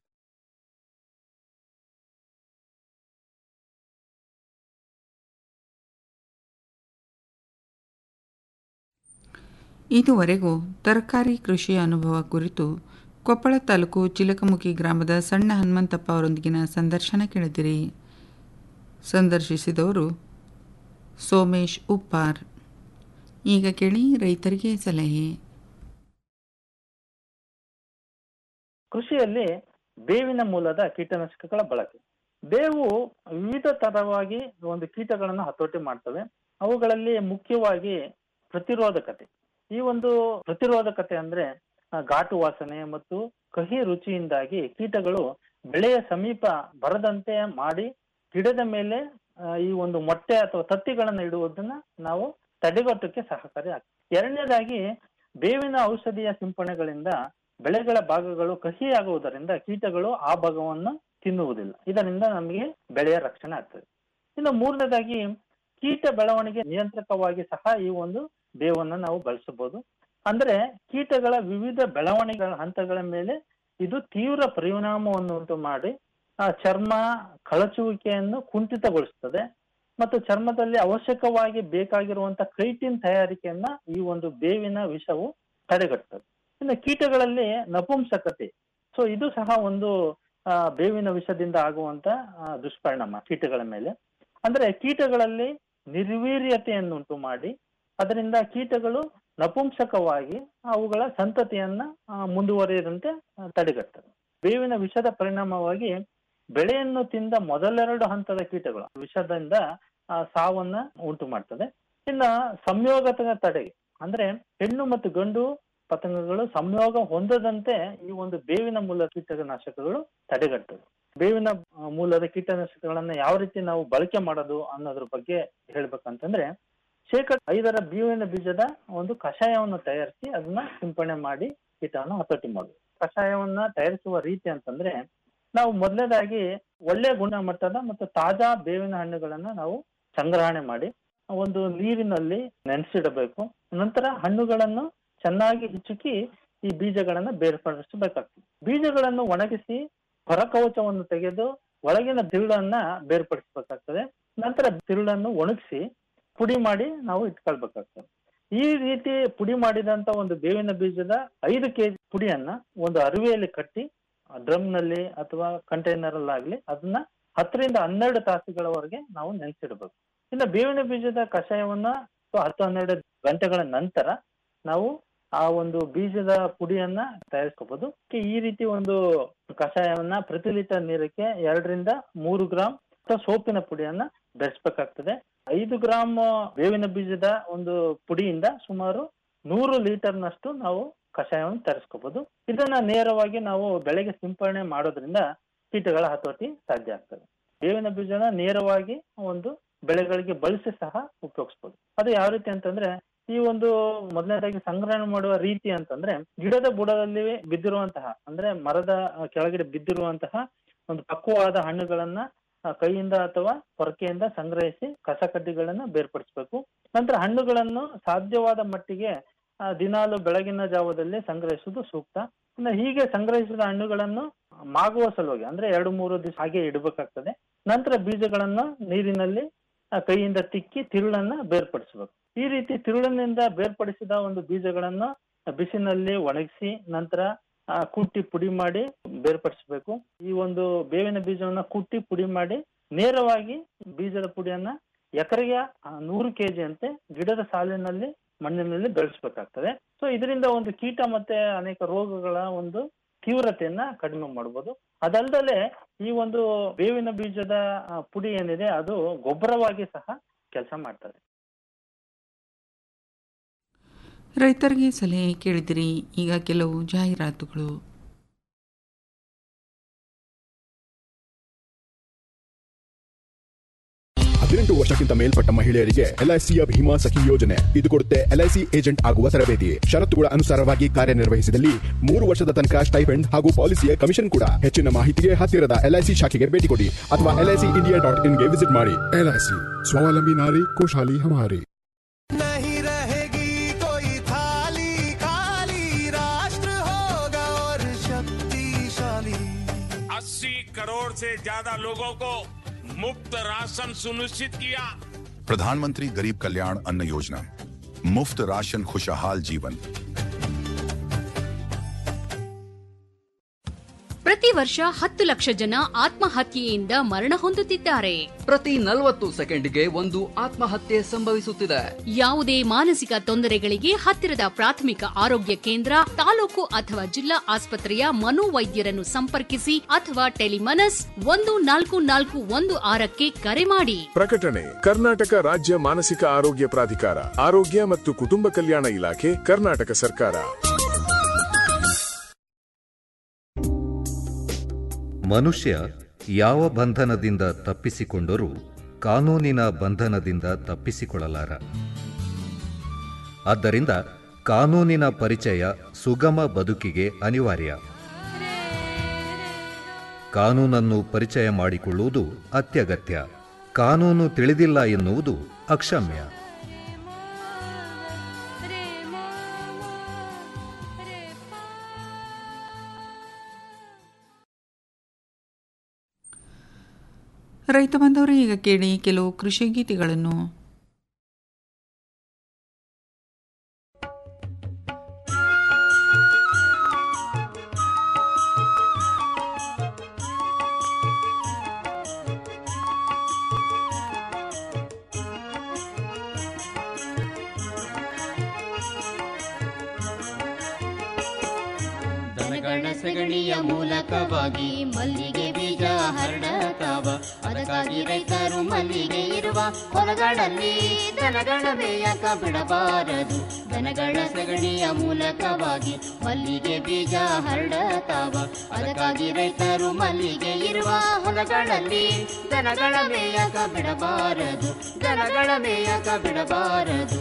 ಇದುವರೆಗೂ ತರಕಾರಿ ಕೃಷಿ ಅನುಭವ ಕುರಿತು ಕೊಪ್ಪಳ ತಾಲೂಕು ಚಿಲಕಮುಖಿ ಗ್ರಾಮದ ಸಣ್ಣ ಹನುಮಂತಪ್ಪ ಅವರೊಂದಿಗಿನ ಸಂದರ್ಶನ ಕೇಳಿದಿರಿ ಸಂದರ್ಶಿಸಿದವರು ಸೋಮೇಶ್ ಉಪ್ಪಾರ್ ಈಗ ಕೇಳಿ ರೈತರಿಗೆ ಸಲಹೆ ಕೃಷಿಯಲ್ಲಿ ಬೇವಿನ ಮೂಲದ ಕೀಟನಾಶಕಗಳ ಬಳಕೆ ಬೇವು ವಿವಿಧ ತರವಾಗಿ ಒಂದು ಕೀಟಗಳನ್ನು ಹತೋಟಿ ಮಾಡ್ತವೆ ಅವುಗಳಲ್ಲಿ ಮುಖ್ಯವಾಗಿ ಪ್ರತಿರೋಧಕತೆ ಈ ಒಂದು ಪ್ರತಿರೋಧಕತೆ ಅಂದ್ರೆ ಆ, ಘಾಟು ವಾಸನೆ ಮತ್ತು ಕಹಿ ರುಚಿಯಿಂದಾಗಿ ಕೀಟಗಳು ಬೆಳೆಯ ಸಮೀಪ ಬರದಂತೆ ಮಾಡಿ ಗಿಡದ ಮೇಲೆ ಆ, ಈ ಒಂದು ಮೊಟ್ಟೆ ಅಥವಾ ತತ್ತಿಗಳನ್ನ ಇಡುವುದನ್ನ ನಾವು ತಡೆಗಟ್ಟಕ್ಕೆ ಸಹಕಾರಿ ಆಗ್ತದೆ ಎರಡನೇದಾಗಿ ಬೇವಿನ ಔಷಧಿಯ ಸಿಂಪರಣೆಗಳಿಂದ ಬೆಳೆಗಳ ಭಾಗಗಳು ಕಹಿಯಾಗುವುದರಿಂದ ಕೀಟಗಳು ಆ ಭಾಗವನ್ನು ತಿನ್ನುವುದಿಲ್ಲ ಇದರಿಂದ ನಮಗೆ ಬೆಳೆಯ ರಕ್ಷಣೆ ಆಗ್ತದೆ ಇನ್ನು ಮೂರನೇದಾಗಿ ಕೀಟ ಬೆಳವಣಿಗೆ ನಿಯಂತ್ರಕವಾಗಿ ಸಹ ಈ ಒಂದು ಬೇವನ್ನು ನಾವು ಬಳಸಬಹುದು ಅಂದ್ರೆ ಕೀಟಗಳ ವಿವಿಧ ಬೆಳವಣಿಗೆಗಳ ಹಂತಗಳ ಮೇಲೆ ಇದು ತೀವ್ರ ಪರಿಣಾಮವನ್ನು ಉಂಟು ಮಾಡಿ ಆ ಚರ್ಮ ಕಳಚುವಿಕೆಯನ್ನು ಕುಂಠಿತಗೊಳಿಸ್ತದೆ ಮತ್ತು ಚರ್ಮದಲ್ಲಿ ಅವಶ್ಯಕವಾಗಿ ಬೇಕಾಗಿರುವಂತ ಕ್ರೈಟಿನ್ ತಯಾರಿಕೆಯನ್ನ ಈ ಒಂದು ಬೇವಿನ ವಿಷವು ತಡೆಗಟ್ಟುತ್ತದೆ ಇನ್ನು ಕೀಟಗಳಲ್ಲಿ ನಪುಂಸಕತೆ ಸೊ ಇದು ಸಹ ಒಂದು ಆ, ಬೇವಿನ ವಿಷದಿಂದ ಆಗುವಂತ ಆ, ದುಷ್ಪರಿಣಾಮ ಕೀಟಗಳ ಮೇಲೆ ಅಂದ್ರೆ ಕೀಟಗಳಲ್ಲಿ ನಿರ್ವೀರ್ಯತೆಯನ್ನುಂಟು ಮಾಡಿ ಅದರಿಂದ ಕೀಟಗಳು ನಪುಂಸಕವಾಗಿ ಅವುಗಳ ಸಂತತಿಯನ್ನ ಆ, ಮುಂದುವರಿಯದಂತೆ ಆ, ತಡೆಗಟ್ಟುತ್ತದೆ ಬೇವಿನ ವಿಷದ ಪರಿಣಾಮವಾಗಿ ಬೆಳೆಯನ್ನು ತಿಂದ ಮೊದಲೆರಡು ಹಂತದ ಕೀಟಗಳು ವಿಷದಿಂದ ಆ, ಸಾವನ್ನ ಉಂಟು ಮಾಡ್ತದೆ ಇನ್ನ ಸಂಯೋಗದ ತಡೆಗೆ ಅಂದ್ರೆ ಹೆಣ್ಣು ಮತ್ತು ಗಂಡು ಪತಂಗಗಳು ಸಂಯೋಗ ಹೊಂದದಂತೆ ಈ ಒಂದು ಬೇವಿನ ಮೂಲ ಕೀಟನಾಶಕಗಳು ತಡೆಗಟ್ಟುದು ಬೇವಿನ ಆ, ಮೂಲದ ಕೀಟನಾಶಕಗಳನ್ನ ಯಾವ ರೀತಿ ನಾವು ಬಳಕೆ ಮಾಡೋದು ಅನ್ನೋದ್ರ ಬಗ್ಗೆ ಹೇಳ್ಬೇಕಂತಂದ್ರೆ ಶೇಕಡ ಐದರ ಬೇವಿನ ಬೀಜದ ಒಂದು ಕಷಾಯವನ್ನು ತಯಾರಿಸಿ ಅದನ್ನ ಸಿಂಪಡಣೆ ಮಾಡಿ ಕೀಟವನ್ನು ಹತೋಟಿ ಮಾಡುದು ಕಷಾಯವನ್ನ ತಯಾರಿಸುವ ರೀತಿ ಅಂತಂದ್ರೆ ನಾವು ಮೊದಲನೇದಾಗಿ ಒಳ್ಳೆ ಗುಣಮಟ್ಟದ ಮತ್ತು ತಾಜಾ ಬೇವಿನ ಹಣ್ಣುಗಳನ್ನ ನಾವು ಸಂಗ್ರಹಣೆ ಮಾಡಿ ಒಂದು ನೀರಿನಲ್ಲಿ ನೆನೆಸಿಡಬೇಕು ನಂತರ ಹಣ್ಣುಗಳನ್ನು ಚೆನ್ನಾಗಿ ಹಿಚುಕಿ ಈ ಬೀಜಗಳನ್ನ ಬೇರ್ಪಡಿಸಬೇಕಾಗ್ತದೆ ಬೀಜಗಳನ್ನು ಒಣಗಿಸಿ ಹೊರಕವಚವನ್ನು ತೆಗೆದು ಒಳಗಿನ ತಿರುಳನ್ನ ಬೇರ್ಪಡಿಸಬೇಕಾಗ್ತದೆ ನಂತರ ತಿರುಳನ್ನು ಒಣಗಿಸಿ ಪುಡಿ ಮಾಡಿ ನಾವು ಇಟ್ಕೊಳ್ಬೇಕಾಗ್ತದೆ ಈ ರೀತಿ ಪುಡಿ ಮಾಡಿದಂತ ಒಂದು ಬೇವಿನ ಬೀಜದ ಐದು ಕೆಜಿ ಪುಡಿಯನ್ನ ಒಂದು ಅರಿವೆಯಲ್ಲಿ ಕಟ್ಟಿ ಡ್ರಮ್ ನಲ್ಲಿ ಅಥವಾ ಕಂಟೈನರ್ ಅಲ್ಲಾಗ್ಲಿ ಅದನ್ನ ಹತ್ತರಿಂದ ಹನ್ನೆರಡು ತಾಸುಗಳವರೆಗೆ ನಾವು ನೆನೆಸಿಡಬೇಕು ಇನ್ನು ಬೇವಿನ ಬೀಜದ ಕಷಾಯವನ್ನ ಅಥವಾ ಹತ್ತು ಹನ್ನೆರಡು ಗಂಟೆಗಳ ನಂತರ ನಾವು ಆ ಒಂದು ಬೀಜದ ಪುಡಿಯನ್ನ ತಯಾರಿಸ್ಕೋಬಹುದು ಈ ರೀತಿ ಒಂದು ಕಷಾಯವನ್ನ ಪ್ರತಿ ಲೀಟರ್ ನೀರಕ್ಕೆ ಎರಡರಿಂದ ಮೂರು ಗ್ರಾಂ ಅಥವಾ ಸೋಪಿನ ಪುಡಿಯನ್ನ ಬೆರೆಸ್ಬೇಕಾಗ್ತದೆ ಐದು ಗ್ರಾಮ್ ಬೇವಿನ ಬೀಜದ ಒಂದು ಪುಡಿಯಿಂದ ಸುಮಾರು ನೂರು ಲೀಟರ್ನಷ್ಟು ನಾವು ಕಷಾಯವನ್ನು ತರಿಸ್ಕೋಬಹುದು ಇದನ್ನ ನೇರವಾಗಿ ನಾವು ಬೆಳೆಗೆ ಸಿಂಪಡಣೆ ಮಾಡೋದ್ರಿಂದ ಕೀಟಗಳ ಹತೋಟಿ ಸಾಧ್ಯ ಆಗ್ತದೆ ಬೇವಿನ ಬೀಜನ ನೇರವಾಗಿ ಒಂದು ಬೆಳೆಗಳಿಗೆ ಬಳಸಿ ಸಹ ಉಪಯೋಗಿಸ್ಬೋದು ಅದು ಯಾವ ರೀತಿ ಅಂತಂದ್ರೆ ಈ ಒಂದು ಮೊದಲನೇದಾಗಿ ಸಂಗ್ರಹಣೆ ಮಾಡುವ ರೀತಿ ಅಂತಂದ್ರೆ ಗಿಡದ ಬುಡದಲ್ಲಿ ಬಿದ್ದಿರುವಂತಹ ಅಂದ್ರೆ ಮರದ ಕೆಳಗಡೆ ಬಿದ್ದಿರುವಂತಹ ಒಂದು ಪಕ್ವವಾದ ಹಣ್ಣುಗಳನ್ನ ಆ, ಕೈಯಿಂದ ಅಥವಾ ಹೊರಕೆಯಿಂದ ಸಂಗ್ರಹಿಸಿ ಕಸ ಕಡ್ಡಿಗಳನ್ನ ಬೇರ್ಪಡಿಸಬೇಕು ನಂತರ ಹಣ್ಣುಗಳನ್ನು ಸಾಧ್ಯವಾದ ಮಟ್ಟಿಗೆ ಆ, ದಿನಾಲು ಬೆಳಗಿನ ಜಾವದಲ್ಲಿ ಸಂಗ್ರಹಿಸುವುದು ಸೂಕ್ತ ಇನ್ನು ಹೀಗೆ ಸಂಗ್ರಹಿಸಿದ ಹಣ್ಣುಗಳನ್ನು ಮಾಗುವ ಸಲುವಾಗಿ ಅಂದ್ರೆ ಎರಡು ಮೂರು ದಿವಸ ಹಾಗೆ ಇಡಬೇಕಾಗ್ತದೆ ನಂತರ ಬೀಜಗಳನ್ನು ನೀರಿನಲ್ಲಿ ಆ, ಕೈಯಿಂದ ತಿಕ್ಕಿ ತಿರುಳನ್ನ ಬೇರ್ಪಡಿಸಬೇಕು ಈ ರೀತಿ ತಿರುಳಿನಿಂದ ಬೇರ್ಪಡಿಸಿದ ಒಂದು ಬೀಜಗಳನ್ನು ಬಿಸಿನಲ್ಲಿ ಒಣಗಿಸಿ ನಂತರ ಆ, ಕುಟ್ಟಿ ಪುಡಿ ಮಾಡಿ ಬೇರ್ಪಡಿಸಬೇಕು ಈ ಒಂದು ಬೇವಿನ ಬೀಜವನ್ನ ಕುಟ್ಟಿ ಪುಡಿ ಮಾಡಿ ನೇರವಾಗಿ ಬೀಜದ ಪುಡಿಯನ್ನ ಎಕರೆಗೆ ಆ, ನೂರು ಕೆಜಿ ಅಂತೆ ಗಿಡದ ಸಾಲಿನಲ್ಲಿ ಮಣ್ಣಿನಲ್ಲಿ ಬೆಳೆಸಬೇಕಾಗ್ತದೆ ಸೊ ಇದರಿಂದ ಒಂದು ಕೀಟ ಮತ್ತೆ ಅನೇಕ ರೋಗಗಳ ಒಂದು ತೀವ್ರತೆಯನ್ನ ಕಡಿಮೆ ಮಾಡಬಹುದು ಅದಲ್ದಲೆ ಈ ಒಂದು ಬೇವಿನ ಬೀಜದ ಆ, ಪುಡಿ ಏನಿದೆ ಅದು ಗೊಬ್ಬರವಾಗಿ ಸಹ ಕೆಲಸ ಮಾಡ್ತದೆ ರೈತರಿಗೆ ಸಲಹೆ ಕೇಳಿದಿರಿ ಈಗ ಕೆಲವು ಜಾಹೀರಾತುಗಳು ಹದಿನೆಂಟು ವರ್ಷಕ್ಕಿಂತ ಮೇಲ್ಪಟ್ಟ ಮಹಿಳೆಯರಿಗೆ ಎಲ್ಐಸಿಯ ಭೀಮಾ ಸಖಿ ಯೋಜನೆ ಇದು ಕೊಡುತ್ತೆ ಎಲ್ಐಸಿ ಏಜೆಂಟ್ ಆಗುವ ತರಬೇತಿ ಷರತ್ತುಗಳ ಅನುಸಾರವಾಗಿ ಕಾರ್ಯನಿರ್ವಹಿಸಿದಲ್ಲಿ ಮೂರು ವರ್ಷದ ತನಕ ಸ್ಟೈಫೆಂಡ್ ಹಾಗೂ ಪಾಲಿಸಿಯ ಕಮಿಷನ್ ಕೂಡ ಹೆಚ್ಚಿನ ಮಾಹಿತಿಗೆ ಹತ್ತಿರದ ಎಲ್ಐಸಿ ಶಾಖೆಗೆ ಭೇಟಿ ಕೊಡಿ ಅಥವಾ ಎಲ್ಐಸಿ ಇಂಡಿಯಾ ಡಾಟ್ ಇನ್ಗೆ ವಿಸಿಟ್ ಮಾಡಿ ಎಲ್ಐಸಿ ಸ್ವಾವಲಂಬಿ ನಾರಿ ಖುಷಹಾಲಿ ಹಮಾರಿ नहीं रहेगी कोई थाली खाली राष्ट्र होगा और शक्तिशाली अस्सी करोड़ से ज्यादा लोगों को मुफ्त राशन सुनिश्चित किया प्रधानमंत्री गरीब कल्याण अन्न योजना मुफ्त राशन खुशहाल जीवन ಪ್ರತಿ ವರ್ಷ ಹತ್ತು ಲಕ್ಷ ಜನ ಆತ್ಮಹತ್ಯೆಯಿಂದ ಮರಣ ಹೊಂದುತ್ತಿದ್ದಾರೆ ಪ್ರತಿ ನಲವತ್ತು ಸೆಕೆಂಡ್ಗೆ ಒಂದು ಆತ್ಮಹತ್ಯೆ ಸಂಭವಿಸುತ್ತಿದೆ ಯಾವುದೇ ಮಾನಸಿಕ ತೊಂದರೆಗಳಿಗೆ ಹತ್ತಿರದ ಪ್ರಾಥಮಿಕ ಆರೋಗ್ಯ ಕೇಂದ್ರ ತಾಲೂಕು ಅಥವಾ ಜಿಲ್ಲಾ ಆಸ್ಪತ್ರೆಯ ಮನೋವೈದ್ಯರನ್ನು ಸಂಪರ್ಕಿಸಿ ಅಥವಾ ಟೆಲಿಮನಸ್ ಒಂದು ನಾಲ್ಕು ನಾಲ್ಕು ಒಂದು ಆರಕ್ಕೆ ಕರೆ ಮಾಡಿ ಪ್ರಕಟಣೆ ಕರ್ನಾಟಕ ರಾಜ್ಯ ಮಾನಸಿಕ ಆರೋಗ್ಯ ಪ್ರಾಧಿಕಾರ ಆರೋಗ್ಯ ಮತ್ತು ಕುಟುಂಬ ಕಲ್ಯಾಣ ಇಲಾಖೆ ಕರ್ನಾಟಕ ಸರ್ಕಾರ ಮನುಷ್ಯ ಯಾವ ಬಂಧನದಿಂದ ತಪ್ಪಿಸಿಕೊಂಡರೂ ಕಾನೂನಿನ ಬಂಧನದಿಂದ ತಪ್ಪಿಸಿಕೊಳ್ಳಲಾರ ಆದ್ದರಿಂದ ಕಾನೂನಿನ ಪರಿಚಯ ಸುಗಮ ಬದುಕಿಗೆ ಅನಿವಾರ್ಯ ಕಾನೂನನ್ನು ಪರಿಚಯ ಮಾಡಿಕೊಳ್ಳುವುದು ಅತ್ಯಗತ್ಯ ಕಾನೂನು ತಿಳಿದಿಲ್ಲ ಎನ್ನುವುದು ಅಕ್ಷಮ್ಯ ರೈತ ಬಂದವರು ಈಗ ಕೇಳಿ ಕೆಲವು ಕೃಷಿ ಗೀತೆಗಳನ್ನು ದನಗಳ ಸಗಣಿಯ ಮೂಲಕವಾಗಿ ಮಲ್ಲಿಗೆ ಬೀಜ ಹರಡತಾವ ಅದಕ್ಕಾಗಿ ರೈತರು ಮಲ್ಲಿಗೆ ಇರುವ ಹೊಲಗಳಲ್ಲಿ ದನಗಳ ಮೇಯಕ ಬಿಡಬಾರದು ದನಗಳ ಸಗಣಿಯ ಮೂಲಕವಾಗಿ ಮಲ್ಲಿಗೆ ಬೀಜ ಹರಡತಾವ ಅದಕ್ಕಾಗಿ ರೈತರು ಮಲ್ಲಿಗೆ ಇರುವ ಹೊಲಗಳಲ್ಲಿ ದನಗಳ ಮೇಯಕ ಬಿಡಬಾರದು ದನಗಳ ಮೇಯಕ ಬಿಡಬಾರದು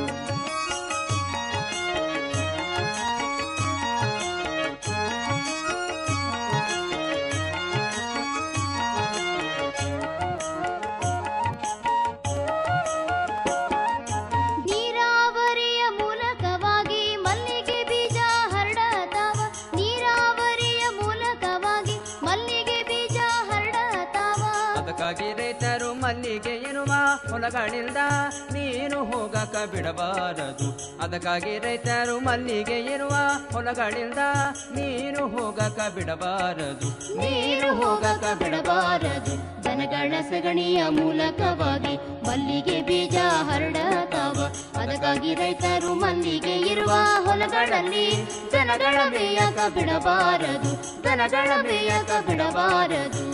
ನೀರಾವರಿಯ ಮೂಲಕವಾಗಿ ಮಲ್ಲಿಗೆ ಬೀಜ ಹರಡತಾವ ನೀರಾವರಿಯ ಮೂಲಕವಾಗಿ ಮಲ್ಲಿಗೆ ಬೀಜ ಹರಡತಾವ ಅದಕ್ಕಾಗಿ ರೈತರು ಮಲ್ಲಿಗೆ ಎನ್ನುವ ಹೊಲಗಳಿಂದ ನೀರು ಹೋಗಕ ಬಿಡಬಾರದು ಅದಕ್ಕಾಗಿ ರೈತರು ಮಲ್ಲಿಗೆ ಇರುವ ಹೊಲಗಳಿಂದ ನೀರು ಹೋಗಕ ಬಿಡಬಾರದು ನೀರು ಹೋಗಕ ಬಿಡಬಾರದು ದನಗಳ ಸಗಣಿಯ ಮೂಲಕವಾಗಿ ಮಲ್ಲಿಗೆ ಬೀಜ ಹರಡತಾವ ಅದಕ್ಕಾಗಿ ರೈತರು ಮಲ್ಲಿಗೆ ಇರುವ ಹೊಲಗಳಲ್ಲಿ ದನಗಳ ಮೇಯಕ ಬಿಡಬಾರದು ದನಗಳ ಮೇಯಕ ಬಿಡಬಾರದು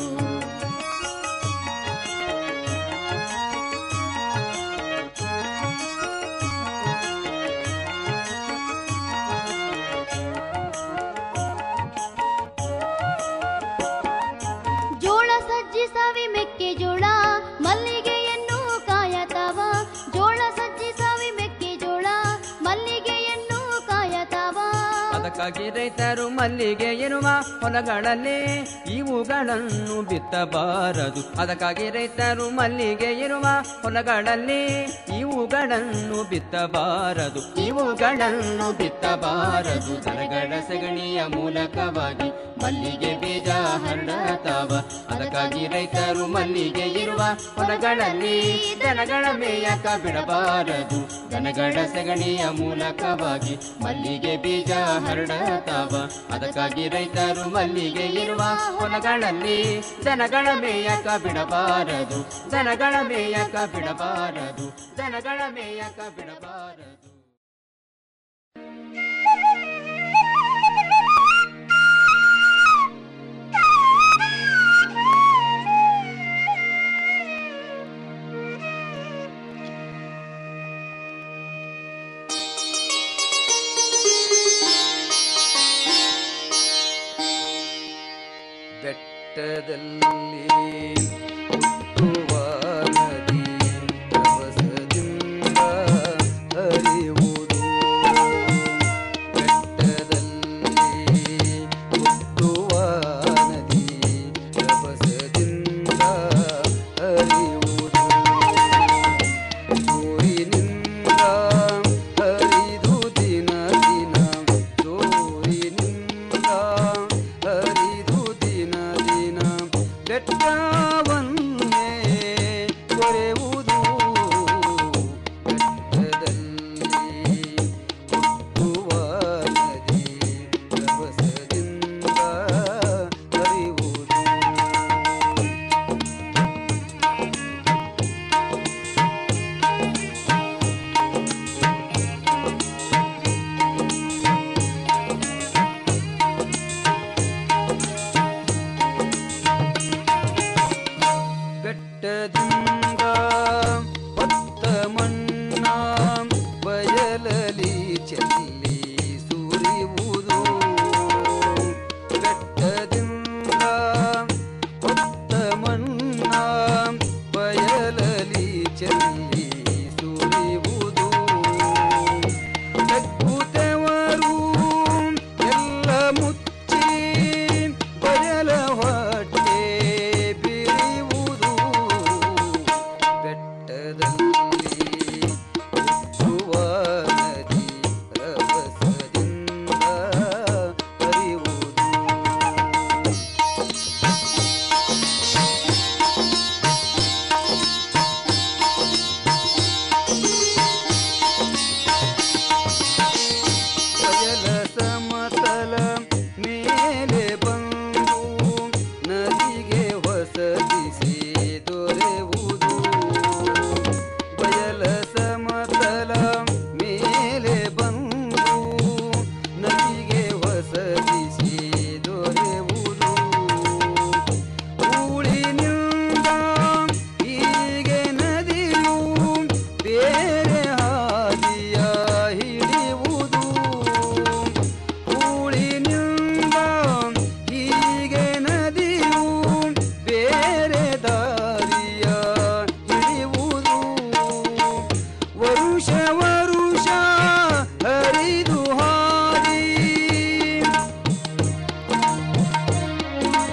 ಜೋಳ ಸಜ್ಜಿ ಸವಿ ಮೆಕ್ಕೆಜೋಳ ಮಲ್ಲಿಗೆಯನ್ನು ಕಾಯತಾವ ಜೋಳ ಸಜ್ಜಿ ಸವಿ ಮೆಕ್ಕೆಜೋಳ ಮಲ್ಲಿಗೆಯನ್ನು ಕಾಯತಾವ ಅದಕ್ಕಾಗಿ ರೈತರು ಮಲ್ಲಿಗೆ ಇರುವ ಹೊಲಗಳಲ್ಲಿ ಇವುಗಳನ್ನು ಬಿತ್ತಬಾರದು ಅದಕ್ಕಾಗಿ ರೈತರು ಮಲ್ಲಿಗೆ ಇರುವ ಹೊಲಗಳಲ್ಲಿ ಇವುಗಳನ್ನು ಬಿತ್ತಬಾರದು ಇವುಗಳನ್ನು ಬಿತ್ತಬಾರದು ದನಗಳ ಸಗಣಿಯ ಮೂಲಕವಾಗಿ ಮಲ್ಲಿಗೆ ಬೀಜ ಹರಡತಾವ ಅದಕ್ಕಾಗಿ ರೈತರು ಮಲ್ಲಿಗೆ ಇರುವ ಹೊಲಗಳಲ್ಲಿ ದನಗಳ ಮೇಯಕ ಬಿಡಬಾರದು ದನಗಳ ಸಗಣಿಯ ಮೂಲಕವಾಗಿ ಮಲ್ಲಿಗೆ ಬೀಜ ಹರಡತಾವ ಅದಕ್ಕಾಗಿ ರೈತರು ಮಲ್ಲಿಗೆ ಇರುವ ಹೊಲಗಳಲ್ಲಿ ದನಗಳ ಮೇಯಕ ಬಿಡಬಾರದು ದನಗಳ ಮೇಯಕ ಬಿಡಬಾರದು ದನಗಳ ಮೇಯಕ ಬಿಡಬಾರದು ಬೆಟ್ಟದಲ್ಲಿ ಹುಟ್ಟುವ ನದಿ ರಭಸದಿಂದ ಹರಿಯುವುದು ಬೆಟ್ಟದಲ್ಲಿ ಹುಟ್ಟುವ ನದಿ ರಭಸದಿಂದ ಹರಿಯುವುದು ಜೋರಿನಿಂದ ಹರಿದು ದಿನ ದಿನ ಜೋರಿನಿಂದ ಹರಿದು ದಿನ ದಿನ ಬೆಟ್ಟವನ್ನೇ ಕೊರೆಯುವುದು ಬೆಟ್ಟದಲ್ಲಿ ಹುಟ್ಟುವ ನದಿ ರಭಸದಿಂದ ಹರಿಯುವುದು ಬೆಟ್ಟದಿಂದ